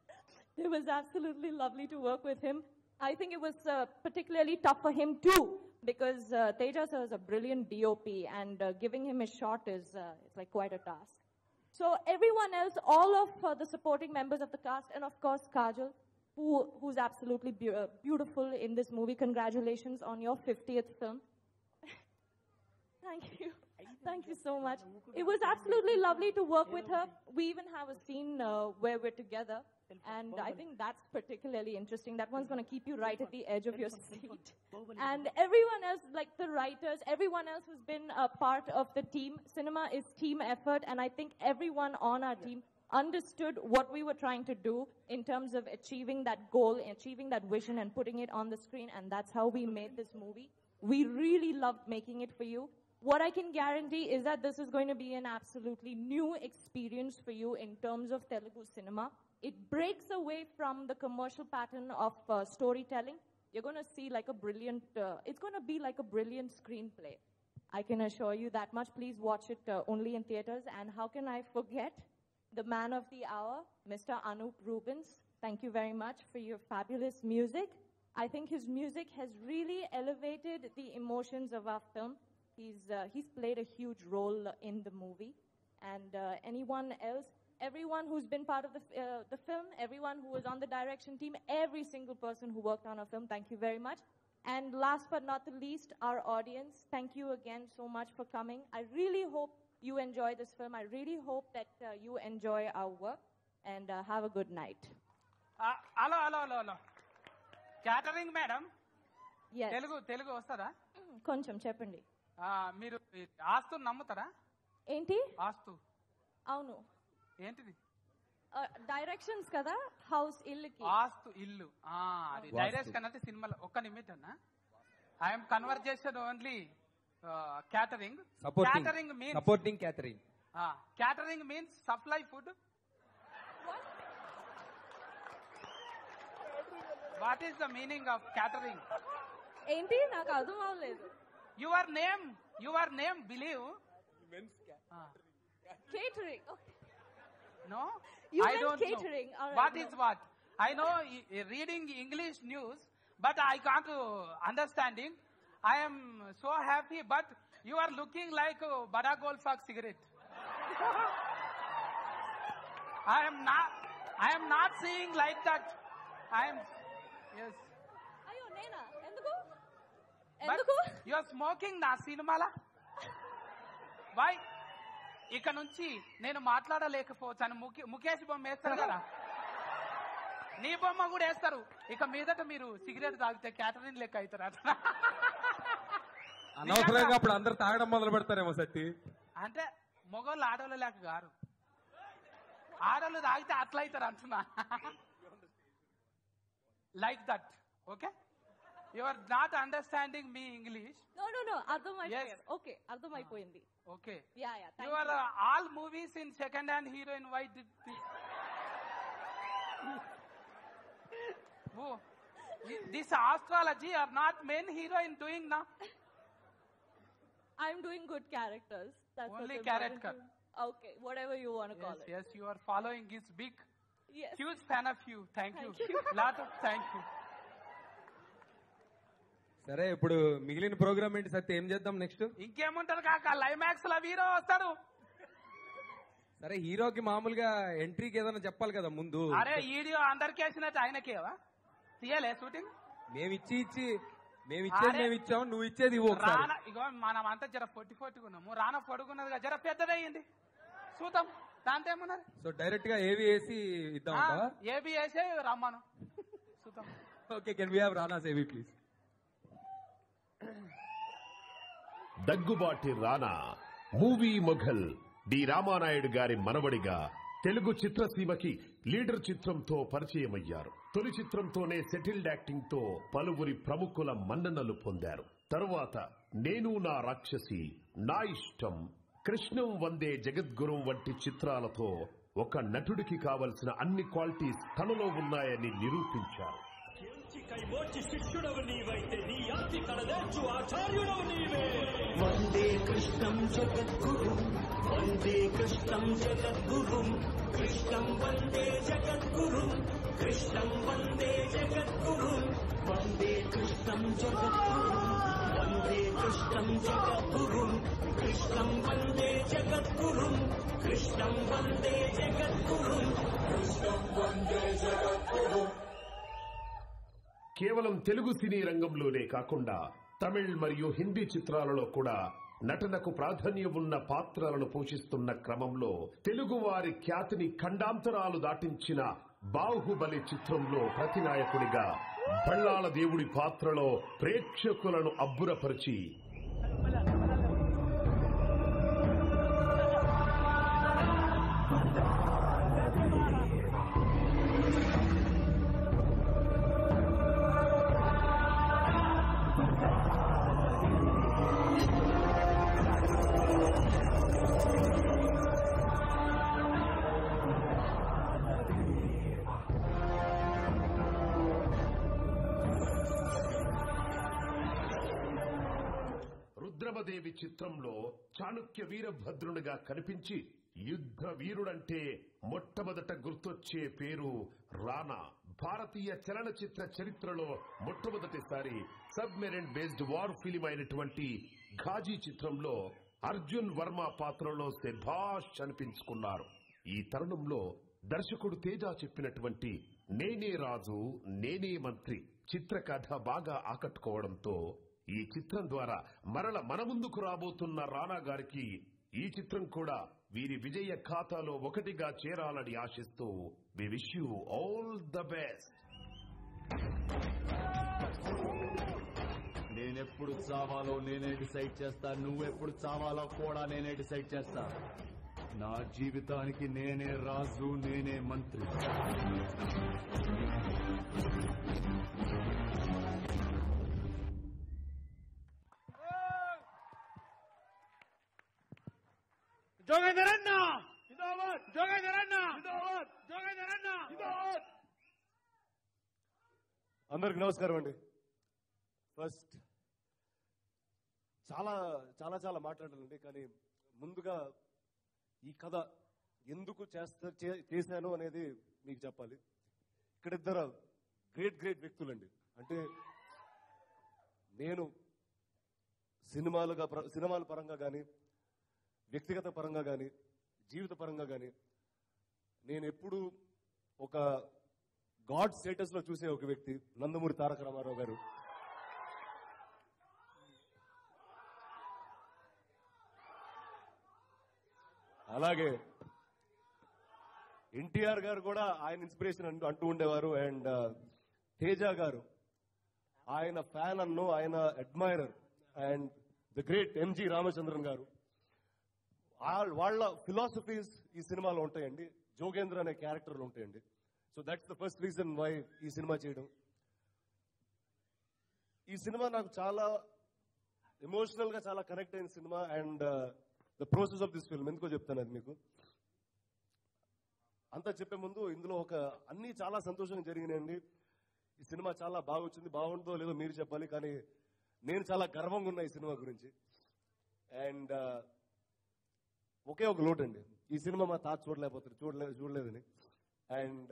Speaker 1: it was absolutely lovely to work with him. I think it was uh, particularly tough for him too because uh, Teja sir is a brilliant DOP and uh, giving him a shot is uh, it's like quite a task. So everyone else, all of uh, the supporting members of the cast, and of course Kajal, who, who's absolutely beau- uh, beautiful in this movie. Congratulations on your 50th film. Thank you. Thank you so much. It was absolutely lovely to work with her. We even have a scene uh, where we're together, and I think that's particularly interesting. That one's going to keep you right at the edge of your seat. And everyone else, like the writers, everyone else who's been a part of the team. Cinema is team effort, and I think everyone on our team understood what we were trying to do in terms of achieving that goal, achieving that vision, and putting it on the screen, and that's how we made this movie. We really loved making it for you. What I can guarantee is that this is going to be an absolutely new experience for you in terms of Telugu cinema. It breaks away from the commercial pattern of uh, storytelling. You're going to see like a brilliant, uh, it's going to be like a brilliant screenplay. I can assure you that much. Please watch it uh, only in theaters. And how can I forget the man of the hour, Mr. Anup Rubens? Thank you very much for your fabulous music. I think his music has really elevated the emotions of our film. He's, uh, he's played a huge role in the movie. And uh, anyone else, everyone who's been part of the, f- uh, the film, everyone who was on the direction team, every single person who worked on our film, thank you very much. And last but not the least, our audience, thank you again so much for coming. I really hope you enjoy this film. I really hope that uh, you enjoy our work and uh, have a good night.
Speaker 6: ఆ, hello hello hello hello catering madam
Speaker 1: Yes.
Speaker 6: Telugu Telugu వస్తుందా
Speaker 1: కొంచెం చెప్పండి
Speaker 6: ఆ, మీరు ఈ ఆస్తు నమ్ముతారా
Speaker 1: ఏంటి
Speaker 6: ఆస్తు
Speaker 1: అవును
Speaker 6: ఏంటిది
Speaker 1: డైరెక్షన్స్ కదా హౌస్ ఇల్లుకి
Speaker 6: ఆస్తు ఇల్లు ఆ, అది
Speaker 1: వాస్తు.
Speaker 6: డైరెక్షన్ అంటే సినిమాలో ఒక్క నిమిట్ అన్న I'm conversation only catering
Speaker 11: supporting
Speaker 6: catering means
Speaker 11: supporting catering
Speaker 6: catering means supply food what is the meaning of catering
Speaker 1: ఏంటి నాకు అర్థం అవ్వలేదు
Speaker 6: your name your name believe
Speaker 1: catering
Speaker 6: No,
Speaker 1: You
Speaker 6: I
Speaker 1: meant
Speaker 6: don't
Speaker 1: catering.
Speaker 6: know.
Speaker 1: All right,
Speaker 6: What
Speaker 1: no.
Speaker 6: is what? I know i- i- reading English news, but I can't uh, understanding. I am so happy, but you are looking like uh, Bada Golfak cigarette. I am not. I am not seeing like that. I am. Yes.
Speaker 1: అయ్యో నేనా ఎందుకు
Speaker 6: But
Speaker 1: ఎందుకు
Speaker 6: you are smoking నా సినిమాలా why ఇక నుంచి నేను మాట్లాడలేకపోవచ్చు అని ముఖే- ముఖేష్ బొమ్మ వేస్తారు కదా నీ బొమ్మ కూడా వేస్తారు ఇక మీదట మీరు సిగరెట్ తాగితే క్యాటరింగ్ లెక్క అవుతారు అట్లా
Speaker 11: అనవసరంగా అప్పుడు అందరు తాగడం మొదలు పెడతారేమో సత్తి
Speaker 6: అంటే మొగోళ్ళు ఆడవాళ్ళు లేక గారు ఆడవాళ్ళు తాగితే అట్లా అవుతారు అంటున్నా like that okay you are not understanding me English
Speaker 1: no no no అర్థమైపోయింది ఓకే అర్థమైపోయింది
Speaker 6: okay
Speaker 1: yeah yeah
Speaker 6: You are uh, all movies in second hand heroine. Why did this? oh, this astrology are not main heroine doing now.
Speaker 1: I'm doing good characters. That's what's
Speaker 6: Only
Speaker 1: important
Speaker 6: character.
Speaker 1: to- Okay, whatever you want to call
Speaker 6: Yes,
Speaker 1: it.
Speaker 6: yes, you are following his big,
Speaker 1: Yes.
Speaker 6: huge fan of you. Thank,
Speaker 1: Thank
Speaker 6: you.
Speaker 1: you.
Speaker 6: Lot of thank you.
Speaker 11: సరే ఇప్పుడు మిగిలిన programme ఏంటి సత్తి ఏం చేద్దాం next
Speaker 6: ఇంకేముంటారు కాక లైమాక్స్ లో hero వస్తాడు
Speaker 11: సరే హీరోకి మామూలుగా ఎంట్రీకి ఏదైనా చెప్పాలి కదా ముందు
Speaker 6: అరే వీడియో అందరికి వేసినట్టు ఆయనకేవా తీయలే షూటింగ్
Speaker 11: మేము ఇచ్చి ఇచ్చి మేము ఇచ్చేది
Speaker 6: అరే.
Speaker 11: మేము ఇచ్చాం నువ్వు ఇచ్చేది ఇవ్వు ఒకసారి
Speaker 6: రాన ఇగో మనం అంతా జర పొట్టి పొట్టుకున్నాము రాన పొడుకున్నదిగా జర పెద్దదయ్యింది చూద్దాం దాంతో ఏమున్నది
Speaker 11: సో డైరెక్ట్ గా ఏవి వేసి ఇద్దాం
Speaker 6: ఏబి వేసే రమ్మను చూద్దాం
Speaker 11: okay can we have Rana's AV please
Speaker 3: Daggubati Rana movie mogul D Ramanaidu గారి మనవడిగా తెలుగు చిత్రసీమకి లీడర్ చిత్రంతో పరిచయమయ్యారు తొలి చిత్రంతోనే సెటిల్డ్ యాక్టింగ్ తో పలువురి ప్రముఖుల మన్ననలు పొందారు తరువాత నేను నా రాక్షసి నా ఇష్టం కృష్ణం వందే జగద్గురం వంటి చిత్రాలతో ఒక నటుడికి కావలసిన అన్ని క్వాలిటీస్ తనలో ఉన్నాయని నిరూపించారు
Speaker 21: కైమోచి శిష్యుడవు నీవైతే నీ ఆర్తి కడదేర్చు ఆచార్యుడవు నీవే వందే కృష్ణం జగద్గురు వందే కృష్ణం జగద్గురు కృష్ణం వందే జగద్గురు కృష్ణం వందే జగద్గురు వందే కృష్ణం జగద్గురు కృష్ణం జగద్గురుం కృష్ణం వందే జగద్గురుం కృష్ణం వందే జగద్గురుం కృష్ణం వందే జగద్గురుం
Speaker 3: కేవలం తెలుగు సినీ రంగంలోనే కాకుండా తమిళ్ మరియు హిందీ చిత్రాలలో కూడా నటనకు ప్రాధాన్యం ఉన్న పాత్రలను పోషిస్తున్న క్రమంలో తెలుగువారి ఖ్యాతిని ఖండాంతరాలు దాటించిన బాహుబలి చిత్రంలో ప్రతినాయకుడిగా బళ్ళాల దేవుడి పాత్రలో ప్రేక్షకులను అబ్బురపరిచి రుద్రమదేవి చిత్రంలో చాణుక్య వీరభద్రునిగా కనిపించి యుద్ధ వీరుడంటే మొట్టమొదట గుర్తొచ్చే పేరు రానా భారతీయ చలనచిత్ర చరిత్రలో మొట్టమొదటిసారి సబ్మెరైన్ బేస్డ్ వార్ ఫిలిం అయినటువంటి ఘాజీ చిత్రంలో అర్జున్ వర్మ పాత్రలో శభాష్ అనిపించుకున్నారు ఈ తరుణంలో దర్శకుడు తేజ చెప్పినటువంటి నేనే రాజు నేనే మంత్రి చిత్రకథ బాగా ఆకట్టుకోవడంతో ఈ చిత్రం ద్వారా మరల మన ముందుకు రాబోతున్న రానా గారికి ఈ చిత్రం కూడా వీరి విజయ ఖాతాలో ఒకటిగా చేరాలని ఆశిస్తూ we wish you all the best
Speaker 7: నేనెప్పుడు చావాలో నేనే డిసైడ్ చేస్తా నువ్వెప్పుడు చావాలో కూడా నేనే డిసైడ్ చేస్తా నా జీవితానికి నేనే రాజు నేనే మంత్రి
Speaker 22: జోగేందర్ అన్న జోగేందర్ అన్న జోగేందర్ అన్న
Speaker 2: అందరికి నమస్కారం అండి ఫస్ట్ చాలా చాలా చాలా మాట్లాడాలండి కానీ ముందుగా ఈ కథ ఎందుకు చేస్తా చే- చేశాను అనేది మీకు చెప్పాలి ఇక్కడ ఇద్దరు గ్రేట్ గ్రేట్ వ్యక్తులండి అంటే నేను సినిమాలుగా ప్ర- సినిమాల పరంగా కానీ వ్యక్తిగత పరంగా కానీ జీవిత పరంగా కానీ నేను ఎప్పుడు ఒక గాడ్ స్టేటస్ లో చూసే ఒక వ్యక్తి నందమూరి తారక రామారావు గారు అలాగే ఎన్టీఆర్ గారు కూడా ఆయన ఇన్స్పిరేషన్ అంటూ అంటూ ఉండేవారు అండ్ తేజ గారు ఆయన ఫ్యాన్ అన్ను ఆయన admirer and the great MG Ramachandran garu వాళ్ళ- వాళ్ళ ఫిలాసఫీస్ ఈ సినిమాలో ఉంటాయండి జోగేంద్ర అనే క్యారెక్టర్లు ఉంటాయండి so that's the first reason why ఈ సినిమా చేయడం ఈ సినిమా నాకు చాలా ఎమోషనల్ గా చాలా కనెక్ట్ అయిన cinema and the process of this film ఎందుకో చెప్తాను అది మీకు అంతా చెప్పే ముందు ఇందులో ఒక అన్ని చాలా సంతోషంగా జరిగినాయండి ఈ సినిమా చాలా బాగా వచ్చింది బాగుంటుందో లేదో మీరు చెప్పాలి కానీ నేను చాలా గర్వంగా ఉన్నా ఈ సినిమా గురించి అండ్ ఒకే ఒక లోటు అండి ఈ సినిమా మా తాత చూడలేకపోతారు చూడలే చూడలేదని అండ్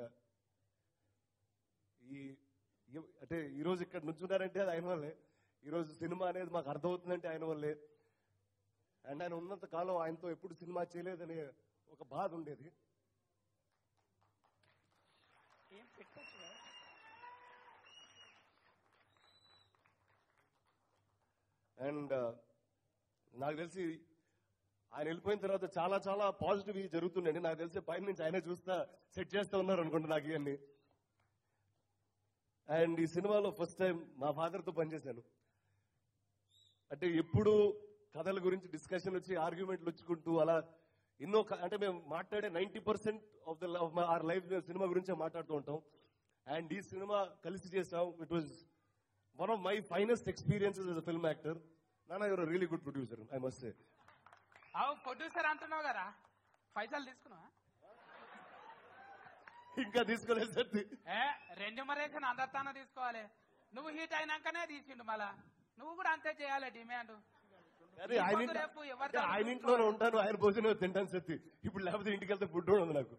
Speaker 2: ఈ ఈ- అంటే ఈ రోజు ఇక్కడ నుంచున్నారంటే అది ఆయన వల్లే ఈ రోజు సినిమా అనేది మాకు అర్థమవుతుందంటే ఆయన వల్లే అండ్ ఆయన ఉన్నంత కాలం ఆయనతో ఎప్పుడు సినిమా చేయలేదనే ఒక బాధ ఉండేది అండ్ నాకు తెలిసి ఆయన వెళ్ళిపోయిన తర్వాత చాలా చాలా పాజిటివ్ జరుగుతుండండి నాకు తెలిసి పైన నుంచి ఆయన చూస్తా సెట్ చేస్తూ ఉన్నారు అనుకుంటా నాకు ఇవన్నీ అండ్ ఈ సినిమాలో ఫస్ట్ టైం మా ఫాదర్తో పనిచేశాను అంటే ఎప్పుడు కథల గురించి డిస్కషన్ వచ్చి ఆర్గ్యుమెంట్లు వచ్చుకుంటూ అలా ఎన్నో క- అంటే మేము మాట్లాడే ninety percent of the our life cinema గురించే మాట్లాడుతూ ఉంటాం అండ్ ఈ సినిమా కలిసి చేసాం it was one of my finest experiences as film actor నానా you're really good producer I must say
Speaker 6: అవు ప్రొడ్యూసర్ అంటున్నావు కదా పైసలు తీసుకున్నావా
Speaker 2: ఇంకా తీసుకోలేదు సార్
Speaker 6: ఏ రెన్యుమరేషన్ అందరితానే తీసుకోవాలి నువ్వు హీట్ అయినాకనే తీసిండు మళ్ళా నువ్వు కూడా అంతే చేయాలి డిమాండ్
Speaker 2: అదే ఆయన ఇంట్లో-
Speaker 6: రేపు ఎవరి
Speaker 2: అంటే ఆయన ఇంట్లోనే ఉంటాను ఆయన భోజనం తింటాను సత్తి ఇప్పుడు లేకపోతే ఇంటికి వెళ్తే ఫుడ్ కూడా ఉంది నాకు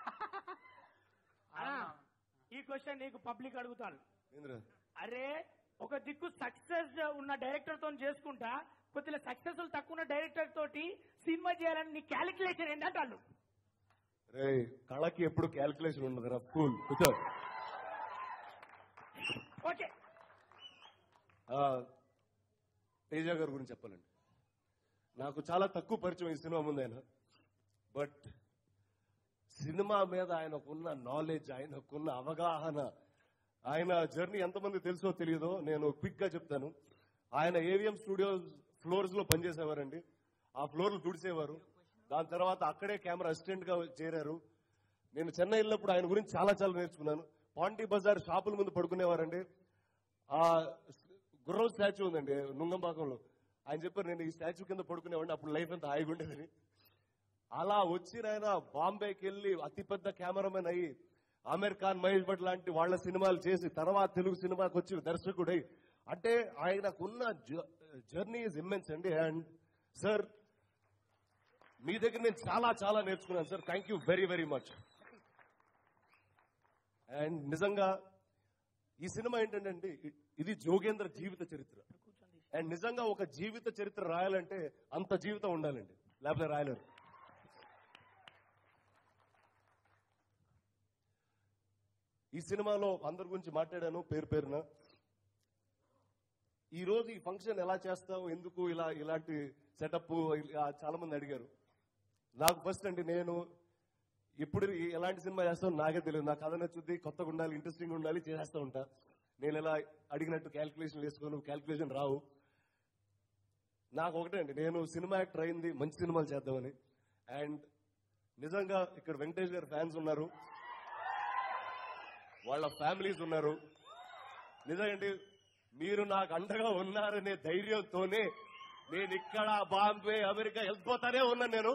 Speaker 10: అన్నా, ఈ క్వశ్చన్ నీకు పబ్లిక్ అడుగుతాను
Speaker 2: ఏంద్రా?
Speaker 10: అరే ఒక దిక్కు సక్సెస్ ఉన్న డైరెక్టర్ తో చేసుకుంటా కొద్దిగా సక్సెస్ఫుల్ తక్కువ ఉన్న డైరెక్టర్ తోటి సినిమా చేయాలని నీ క్యాలిక్యులేషన్ ఏంటంటే వాళ్ళు
Speaker 2: రే కళకి ఎప్పుడు క్యాల్కులేషన్ ఉండదు రా కూల్ కూర్చో
Speaker 10: ఓకే
Speaker 2: ఆ, తేజ గారి గురించి చెప్పాలండి నాకు చాలా తక్కువ పరిచయం ఈ సినిమా ముందు ఆయన బట్ సినిమా మీద ఆయనకున్న నాలెడ్జ్ ఆయనకున్న అవగాహన ఆయన జర్నీ ఎంతమంది తెలుసో తెలియదో నేను క్విక్ గా చెప్తాను ఆయన ఏవిఎం స్టూడియోస్ ఫ్లోర్స్ లో పనిచేసేవారండి ఆ ఫ్లోర్లు తుడిసేవారు దాని తర్వాత అక్కడే కెమెరా అసిస్టెంట్ గా చేరారు నేను చెన్నై వెళ్ళినప్పుడు ఆయన గురించి చాలా చాలా నేర్చుకున్నాను పాంటీ బజార్ షాపుల ముందు పడుకునేవారండి ఆ గుర్రం స్టాచ్యూ ఉందండి నుంగంపాకంలో ఆయన చెప్పారు నేను ఈ స్టాచ్యూ కింద పడుకునేవాడిని అప్పుడు లైఫ్ ఎంత హాయిగా ఉండేదని అలా వచ్చిన ఆయన బాంబేకి వెళ్ళి అతిపెద్ద కెమెరామెన్ అయ్యి ఆమీర్ ఖాన్ మహేష్ భట్ లాంటి వాళ్ళ సినిమాలు చేసి తర్వాత తెలుగు సినిమాకి వచ్చి దర్శకుడై అంటే ఆయనకున్న జర్నీ ఇస్ ఇమ్మెన్స్ అండి అండ్ సార్ మీ దగ్గర నేను చాలా చాలా నేర్చుకున్నాను sir thank you very very much and నిజంగా ఈ సినిమా ఏంటంటే అండి, ఇ- ఇది జోగేంద్ర జీవిత చరిత్ర అండ్ నిజంగా ఒక జీవిత చరిత్ర రాయాలంటే అంత జీవితం ఉండాలండి లేకపోతే రాయలేరు ఈ సినిమాలో అందరి గురించి మాట్లాడాను పేరు పేరున ఈ రోజు ఈ ఫంక్షన్ ఎలా చేస్తావు ఎందుకు ఇలా ఇలాంటి సెటప్ చాలా మంది అడిగారు నాకు ఫస్ట్ అండి నేను ఎప్పుడు ఈ- ఎలాంటి సినిమా చేస్తాను నాకే తెలియదు నా కథ నచ్చుద్ది కొత్తగా ఉండాలి ఇంట్రెస్టింగ్ ఉండాలి చేసేస్తూ ఉంటా నేను ఇలా అడిగినట్టు క్యాల్కులేషన్ వేసుకోను క్యాల్కులేషన్ రావు నాకు ఒకటే అండి నేను సినిమా యాక్టర్ అయింది మంచి సినిమాలు చేద్దామని అండ్ నిజంగా ఇక్కడ వెంకటేష్ గారి ఫ్యాన్స్ ఉన్నారు వాళ్ళ ఫ్యామిలీస్ ఉన్నారు నిజంగా మీరు నాకు అండగా ఉన్నారనే ధైర్యంతోనే నేను ఇక్కడ బాంబే అమెరికా వెళ్ళిపోతానే ఉన్నాను నేను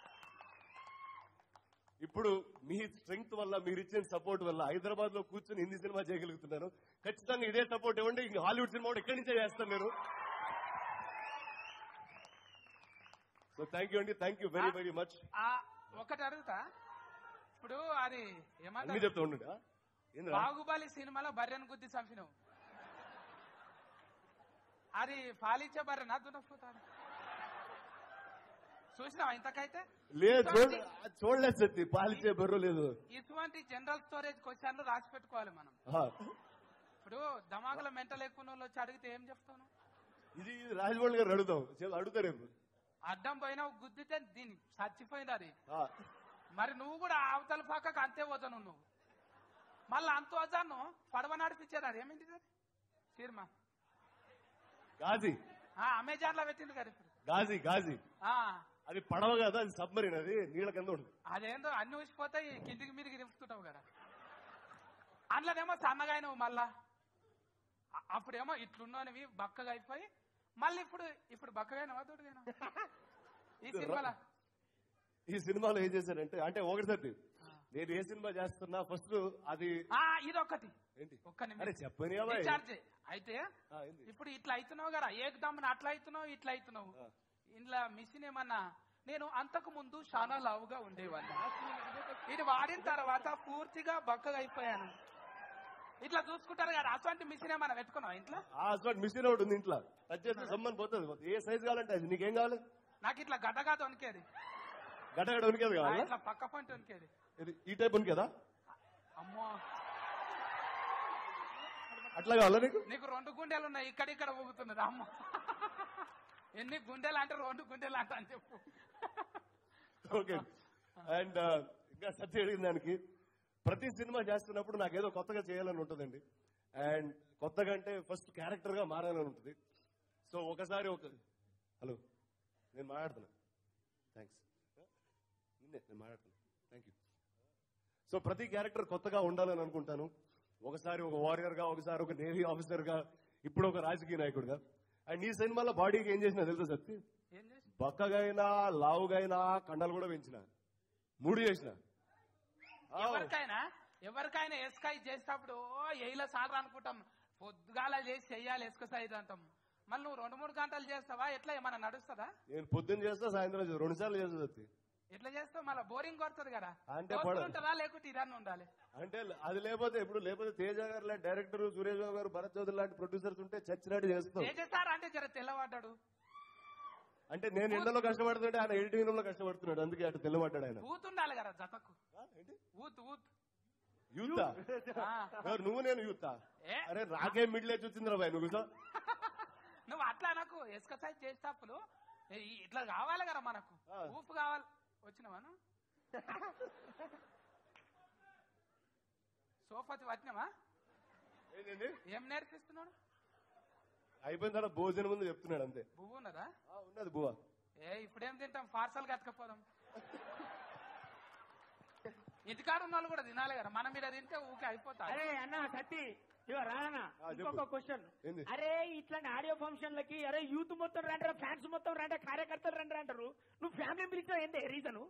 Speaker 2: ఇప్పుడు మీ స్ట్రెంగ్త్ వల్ల మీరు ఇచ్చిన సపోర్ట్ వల్ల హైదరాబాద్ లో కూర్చొని హిందీ సినిమా చేయగలుగుతున్నాను ఖచ్చితంగా ఇదే సపోర్ట్ ఇవ్వండి ఇంక హాలీవుడ్ సినిమా కూడా ఇక్కడి నుంచే చేస్తాను నేను సో థ్యాంక్ యూ అండి thank you very very much
Speaker 6: ఆ, ఒకటి అడుగుతా ఇప్పుడు అది
Speaker 2: అన్ని
Speaker 6: ఏమంటారు
Speaker 2: చెప్తా ఉండండి ఆ? ఏందిరా?
Speaker 6: బాహుబలి సినిమాలో బర్రెను గుద్ది చంపినావు అది పాలించే బర్రెనా దున్నపోతాను చూసినావా ఇంతకైతే
Speaker 2: లేదు చూడ
Speaker 6: ఇటువంటి-
Speaker 2: చూడలేదు సత్తి పాలిచ్చే బర్రు లేదు
Speaker 6: ఇటువంటి జనరల్ స్టోరేజ్ క్వశ్చన్లు రాసి పెట్టుకోవాలి మనం
Speaker 2: ఆ.
Speaker 6: ఇప్పుడు దమాకుల మెంటల్ ఎక్కువ వాళ్ళు వచ్చి అడిగితే ఏం చెప్తాను
Speaker 2: ఇది ఇది రాజమౌళి గారు అడుగుతాం చెప్- అడుగుతారు రేపు
Speaker 6: అడ్డం పోయినా గుద్దితే దీని చచ్చిపోయింది అది
Speaker 2: ఆ.
Speaker 6: మరి నువ్వు కూడా అవతల పక్కకు అంతే పోతాను నువ్వు మళ్ళీ అంత వజాను పడవ నడిపించేది అది ఏమైంది అది సినిమా
Speaker 2: గాజీ
Speaker 6: అమెజాన్ లో పెట్టింది కదా ఇప్పుడు
Speaker 2: గాజీ గాజీ
Speaker 6: ఆ,
Speaker 2: అది పడవ కదా అది సబ్మరీన్ అది నీళ్ళ కింద ఉంటుంది
Speaker 6: అదేందో అన్ని ఊసిపోతాయి కిందికి మీదికి దింపుతుంటావు కదా అందులోనేమో సన్నగా అయినవు మళ్ళా అ- అప్పుడేమో ఇట్లున్నోనివి బక్కగా అయిపోయి మళ్ళీ ఇప్పుడు ఇప్పుడు బక్కగా అయినవా తోడుగా ఈ సినిమాలో
Speaker 2: ఈ సినిమాలో ఏం చేశారంటే అంటే ఒకటిసారి నేను ఏ సినిమా చేస్తున్నా ఫస్ట్ అది
Speaker 6: ఆ, ఇదొక్కటి
Speaker 2: ఏంటి
Speaker 6: ఒక్క నిమిషం
Speaker 2: అరే చెప్పని అబ్బాయి.
Speaker 6: రీఛార్జ్ చేయి. అయితే
Speaker 2: ఆ, ఏంది?
Speaker 6: ఇప్పుడు ఇట్లా అవుతున్నావు కదా ఏకదమ్మున అట్లా అవుతున్నావు ఇట్లా అవుతున్నావు ఇంట్లో మిషన్ ఏమన్నా నేను అంతకు ముందు చాలా లావుగా ఉండేవాడిని ఇది వాడిన తర్వాత పూర్తిగా బక్కగా అయిపోయాను ఇట్లా చూసుకుంటారు కదా అటువంటి మిషన్ ఏమన్నా పెట్టుకున్నావు ఇంట్లో
Speaker 2: ఆ అసలు మిషన్ ఒకటి ఉంది ఇంట్లో టచ్ చేస్తే సమ్మని పోతుంది ఏ సైజ్ కావాలంటే అది నీకేం కావాలి
Speaker 6: నాకు ఇట్లా గడ్డగా తొనికేది
Speaker 2: గడ్డగడ్డ ఉనికేది
Speaker 6: ఆ,
Speaker 2: కావాలా
Speaker 6: ఇట్లా పక్క పంట తొనికేది
Speaker 2: ఇది ఈ టైప్ ఉనికేదా
Speaker 6: అమ్మో
Speaker 2: అట్లా కావాలా నీకు
Speaker 6: నీకు రెండు గుండెలు ఉన్నాయి ఇక్కడ ఇక్కడ ఊగుతున్నది అమ్మ ఎన్ని గుండెలు అంటే రెండు గుండెలు అంట అని చెప్పు
Speaker 2: ఓకే అండ్ ఇంకా సత్య అడిగిన దానికి ప్రతి సినిమా చేస్తున్నప్పుడు నాకు ఏదో కొత్తగా చేయాలని ఉంటుందండి అండ్ కొత్తగా అంటే ఫస్ట్ క్యారెక్టర్ గా మారాలని ఉంటుంది సో ఒకసారి ఒక హలో నేను మాట్లాడుతున్నా థ్యాంక్స్ నిన్నే నేను మాట్లాడుతున్నా థ్యాంక్ యూ సో ప్రతి క్యారెక్టర్ కొత్తగా ఉండాలని అనుకుంటాను ఒకసారి ఒక వారియర్ గా ఒకసారి ఒక నేవీ ఆఫీసర్ గా ఇప్పుడు ఒక రాజకీయ నాయకుడిగా అండ్ ఈ సినిమాలో బాడీకి ఏం చేసినా తెలుసా సత్తి
Speaker 6: ఏం చేసి
Speaker 2: బక్కగైనా లావుగైనా కండలు కూడా పెంచిన మూడు చేసిన
Speaker 6: ఎవరికైనా ఎవరికైనా ఎస్కై చేసేటప్పుడు ఎయిల సార్ అనుకుంటాం పొద్దుగాల చేసి చెయ్యాలి ఎక్సర్సైజ్ అంటాం మళ్ళీ నువ్వు రెండు మూడు గంటలు చేస్తావా ఎట్లా ఏమన్నా నడుస్తుందా
Speaker 2: నేను పొద్దున్న చేస్తా సాయంత్రం చేస్తా రెండు సార్లు చేస్తా సత్తి
Speaker 6: ఎట్లా చేస్తావు మళ్ళీ బోరింగ్ కొడుతుంది కదా
Speaker 2: అంటే
Speaker 6: దోస్తులు
Speaker 2: పడ-
Speaker 6: ఉంటారా లేకుంటే ఇరాన్ ఉండాలి
Speaker 2: అంటే అది లేకపోతే ఇప్పుడు లేకపోతే తేజ గారు లాంటి డైరెక్టర్ సురేష్ బాబు గారు భరత్ చౌదరి లాంటి ప్రొడ్యూసర్స్ ఉంటే చచ్చినట్టు చేస్తాం
Speaker 6: చేసేసారా అంటే జర తెల్లవాడ్డాడు
Speaker 2: అంటే నేను ఎండలో కష్టపడుతుంటే ఆయన ఎడిటింగ్ రూమ్ లో కష్టపడుతున్నాడు అందుకే అటు తెల్లబడ్డాడు ఆయన
Speaker 6: ఊత్ ఉండాలి కదా జతకు ఊత్ ఊత్
Speaker 2: యూత్
Speaker 6: ఆ.
Speaker 2: నువ్వు నేను యూత్
Speaker 6: ఏ?
Speaker 2: అరే రాకే మిడిల్ ఏజ్ వచ్చిందిరా బాయ్ నువ్వు కూర్చో.
Speaker 6: నువ్వు అట్లా నాకు ఎక్సర్సైజ్ చేసేటప్పుడు ఏ, ఈ- ఇట్లా కావాలి కదా మనకు ఊపు కావాలి వచ్చినావాను సోఫాతి వచ్చినావా
Speaker 2: ఏంటండి
Speaker 6: ఏం నేర్పిస్తున్నాడు
Speaker 2: అయిపోయిన తర్వాత భోజనం ముందు చెప్తున్నాడు అంతే
Speaker 6: బువ్వు ఉన్నదా
Speaker 2: ఉన్నది బువ్వ
Speaker 6: ఏ ఇప్పుడేం తింటాం పార్సల్ కట్టుకపోదాం ఇంటికాడ ఉన్న వాళ్ళు కూడా తినాలి కదా మనం మీద తింటే ఊకే అయిపోతా
Speaker 10: అరే అన్న సత్తి ఇగో రానా
Speaker 6: ఆ, చెప్పు.
Speaker 10: ఇంకొక క్వశ్చన్
Speaker 2: ఏంది?
Speaker 10: అరే ఇట్లాంటి ఆడియో ఫంక్షన్లకి అరే యూత్ మొత్తం రంటారు ఫ్యాన్స్ మొత్తం రంటే కార్యకర్తలు రండి అంటారు నువ్వు ఫ్యామిలీ పిలిచావు ఏంటి రీజను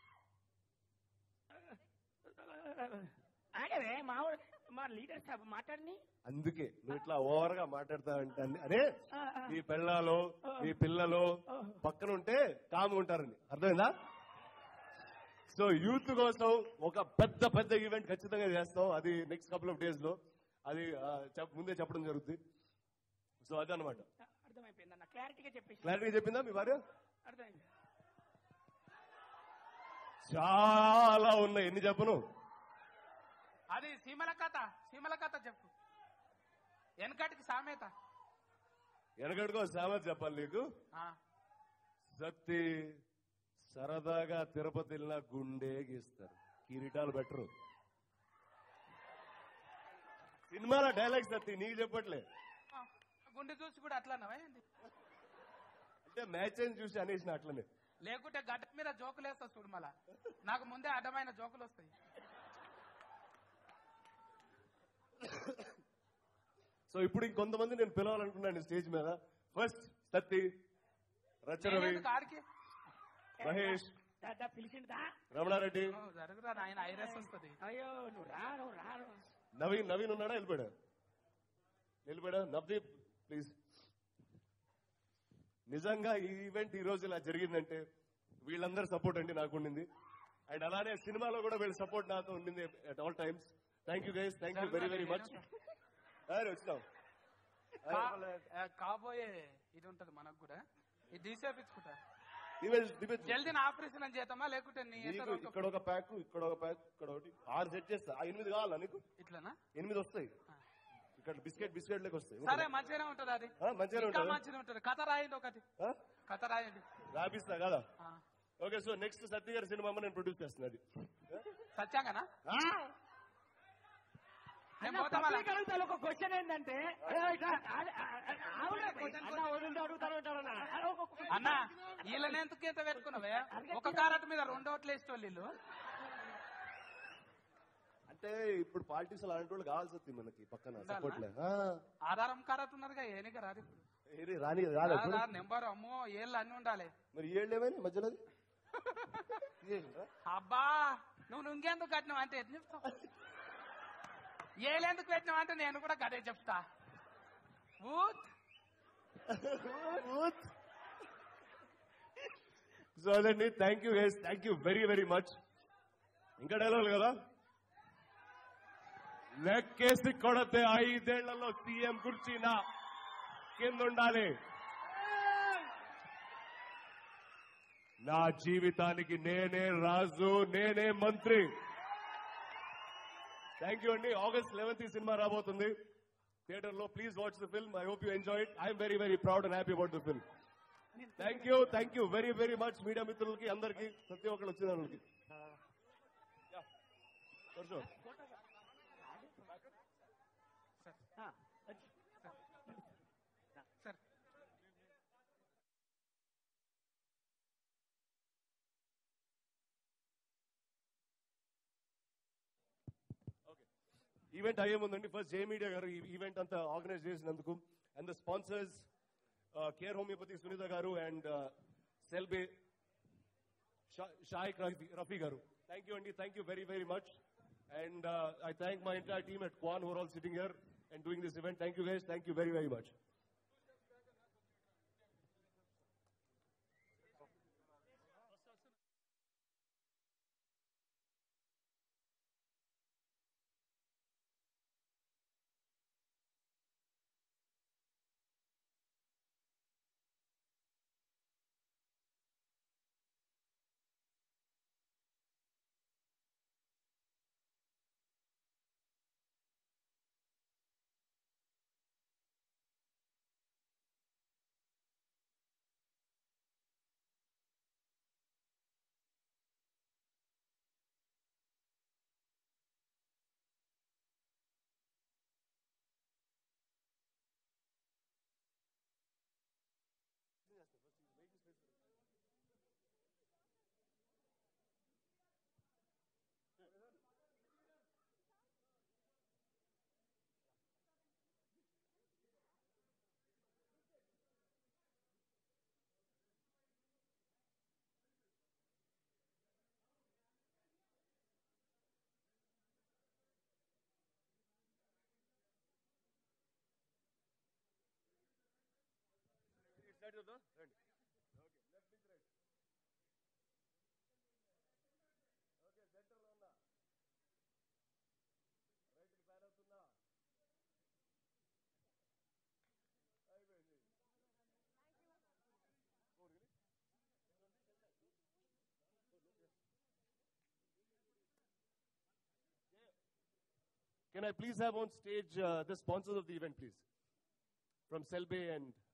Speaker 10: ఆగవే మా వాడు- మా లీడర్ సాబ్ మాట్లాడిని
Speaker 2: అందుకే నువ్వు ఇట్లా ఓవర్ గా మాట్లాడతావంటే అన్ని- అరే
Speaker 10: ఆ, ఆ.
Speaker 2: మీ పిల్లలు మీ పిల్లలు పక్కన ఉంటే కాము ఉంటారని అర్థమైందా సో యూత్ కోసం ఒక పెద్ద పెద్ద ఈవెంట్ ఖచ్చితంగా చేస్తాం అది నెక్స్ట్ కపుల్ ఆఫ్ డేస్ లో అది ఆ, చెప్- ముందే చెప్పడం జరుగుతుంది సో అదనమాట
Speaker 10: అర్థమైపోయింది అన్న క్లారిటీగా చెప్పేసి
Speaker 2: క్లారిటీ చెప్పిందా మీ భార్య
Speaker 10: అర్థమైంది
Speaker 2: చాలా ఉన్నాయి ఎన్ని చెప్పను
Speaker 6: అది సీమల కథ సీమల కథ చెప్పు వెనకటికి సామెత
Speaker 2: వెనకడుకో సామెత చెప్పాలి నీకు
Speaker 6: ఆ,
Speaker 2: సత్తి సరదాగా తిరుపతి వెళ్ళినా గుండె గీస్తారు కిరీటాలు బెటరు సినిమాల డైలాగ్ సత్తి నీకు చెప్పట్లే
Speaker 6: ఆ, గుండె చూసి కూడా అట్లా అన్నావా ఏంది
Speaker 2: అంటే మ్యాచ్ అని చూసి అనేసిన అట్లనే
Speaker 6: లేకుంటే గడ్డ మీద జోకులు వేస్తా చూడు మళ్ళా నాకు ముందే అడ్డమైన జోకులు వస్తాయి
Speaker 2: సో ఇప్పుడు ఇంకొంతమంది నేను పిలవాలనుకున్నాను స్టేజ్ మీద ఫస్ట్ సత్తి రచరవి
Speaker 6: నేనెందుకు ఆడికి
Speaker 2: మహేష్
Speaker 10: దాదా పిలిచిందా
Speaker 2: రమణారెడ్డి
Speaker 6: నువ్వు జరుగురా ఆయన ఐరస్ వస్తుంది
Speaker 10: అయ్యో నువ్వు రా నువ్వు రా నువ్వు.
Speaker 2: నవీన్ నవీన్ ఉన్నాడా వెళ్ళిపోయాడా వెళ్ళిపోయాడా నవదీప్ ప్లీజ్ నిజంగా ఈ ఈవెంట్ ఈ రోజు ఇలా జరిగిందంటే వీళ్ళందరూ సపోర్ట్ అండి నాకు ఉండింది అండ్ అలానే సినిమాలో కూడా వీళ్ళ సపోర్ట్ నాతో ఉండింది at all times thank you guys thank you very very much వచ్చినాం
Speaker 6: కా- ఆ, కాబోయే ఇది ఉంటది మనకు కూడా ఇది తీసేపించుకుంటా
Speaker 2: దివేష్ దివేష్
Speaker 6: జల్దీ నా ఆపరేషన్ అని చేద్దామా లేకుంటే నీ ఎంత
Speaker 2: నీకు ఇక్కడ ఒక ప్యాక్ ఇక్కడ ఒక ప్యాక్ ఇక్కడ ఒకటి ఆరు సెట్ చేస్తా ఆ ఎనిమిది కావాలా నీకు
Speaker 6: ఇట్లనా
Speaker 2: ఎనిమిది వస్తాయి ఇక్కడ బిస్కెట్ బిస్కెట్ లెక్క వస్తాయి
Speaker 6: సరే మంచిగానే ఉంటది అది
Speaker 2: ఆ, మంచిగానే
Speaker 6: ఇంకా
Speaker 2: ఉంటుందా?
Speaker 6: మంచిగా ఉంటది కథ రాయండి ఒకటి
Speaker 2: ఆ?
Speaker 6: కథ రాయండి
Speaker 2: రాపిస్తా కదా
Speaker 6: ఆ.
Speaker 2: ఓకే సో నెక్స్ట్ సత్య గారి సినిమా నేను ప్రొడ్యూస్ చేస్తున్నది
Speaker 6: సత్యాంగనా నేను
Speaker 10: అన్న,
Speaker 6: పోతా మళ్ళా.
Speaker 10: పబ్లిక్ అడుగుతారు ఒక క్వశ్చన్ ఏంటంటే అరే ఇట్లా, ఆ- ఆ- ఆ- ఆవిడ అన్న వదిలితే అడుగుతారు అంటారన్న. అరే ఒక question.
Speaker 6: అన్న వీళ్ళని ఎందుకు ఇంత పెట్టుకున్నావే ఒక కారట్ మీద రెండు ఓట్లు వేసేటోళ్ళు వీళ్ళు
Speaker 2: అంటే ఇప్పుడు పాలిటిక్స్ అలాంటి వాళ్ళు కావాల్సి వస్తుంది మనకి పక్కన
Speaker 6: ఉండాలా?
Speaker 2: సపోర్ట్ లే
Speaker 6: ఆధారం కారట్ ఉన్నదిగా ఏనిక రాదు ఇప్పుడు
Speaker 2: ఏది రాని రాలే ఇప్పుడు?
Speaker 6: ఆధార్ నెంబర్ అమ్మో ఏళ్ళు అన్ని ఉండాలి
Speaker 2: మరి ఏళ్ళు ఏమైనా మధ్యలో తీసేసిండ్రా?
Speaker 6: అబ్బా నువ్వు నువ్వెందుకు కట్టినావు అంటే ఎట్లా చెప్తావు ఏళ్ళెందుకు పెట్టినావు అంటే నేను కూడా గదే చెప్తా ఊత్
Speaker 2: సో అదండి thank you guys thank you very very much ఇంకా డైలాగ్ కదా లెక్కేసి కొడితే ఐదేళ్లలో సీఎం కుర్చీన కింద ఉండాలి నా జీవితానికి నేనే రాజు నేనే మంత్రి థ్యాంక్ యూ అండి ఆగస్ట్ లెవెన్త్ ఈ సినిమా రాబోతుంది థియేటర్ లో please watch the film I hope you enjoy it I'm very very proud and happy about the film thank you thank you very very much media మిత్రులకి అందరికి ప్రతి ఒక్కరు వచ్చిన వాళ్ళకి Yeah. For sure.
Speaker 6: Sir
Speaker 2: event అయ్యే ముందండి first జే media గారు ఈ ఈవెంట్ అంతా ఆర్గనైజ్ చేసినందుకు and the sponsors care homeopathy Sunitha garu and సెల్బే షాయిక్ రఫీ గారు థ్యాంక్ యూ అండి thank you very very much and I thank my entire team at Kwan Hor all sitting here and doing this event thank you guys thank you very very much చూద్దాం రండి okay left నుంచి right okay centre లో ఉన్నా right కి pan అవుతున్నా అయిపోయింది ఊరికి Can I please have on stage uh, the sponsors of the event, please? From Selby and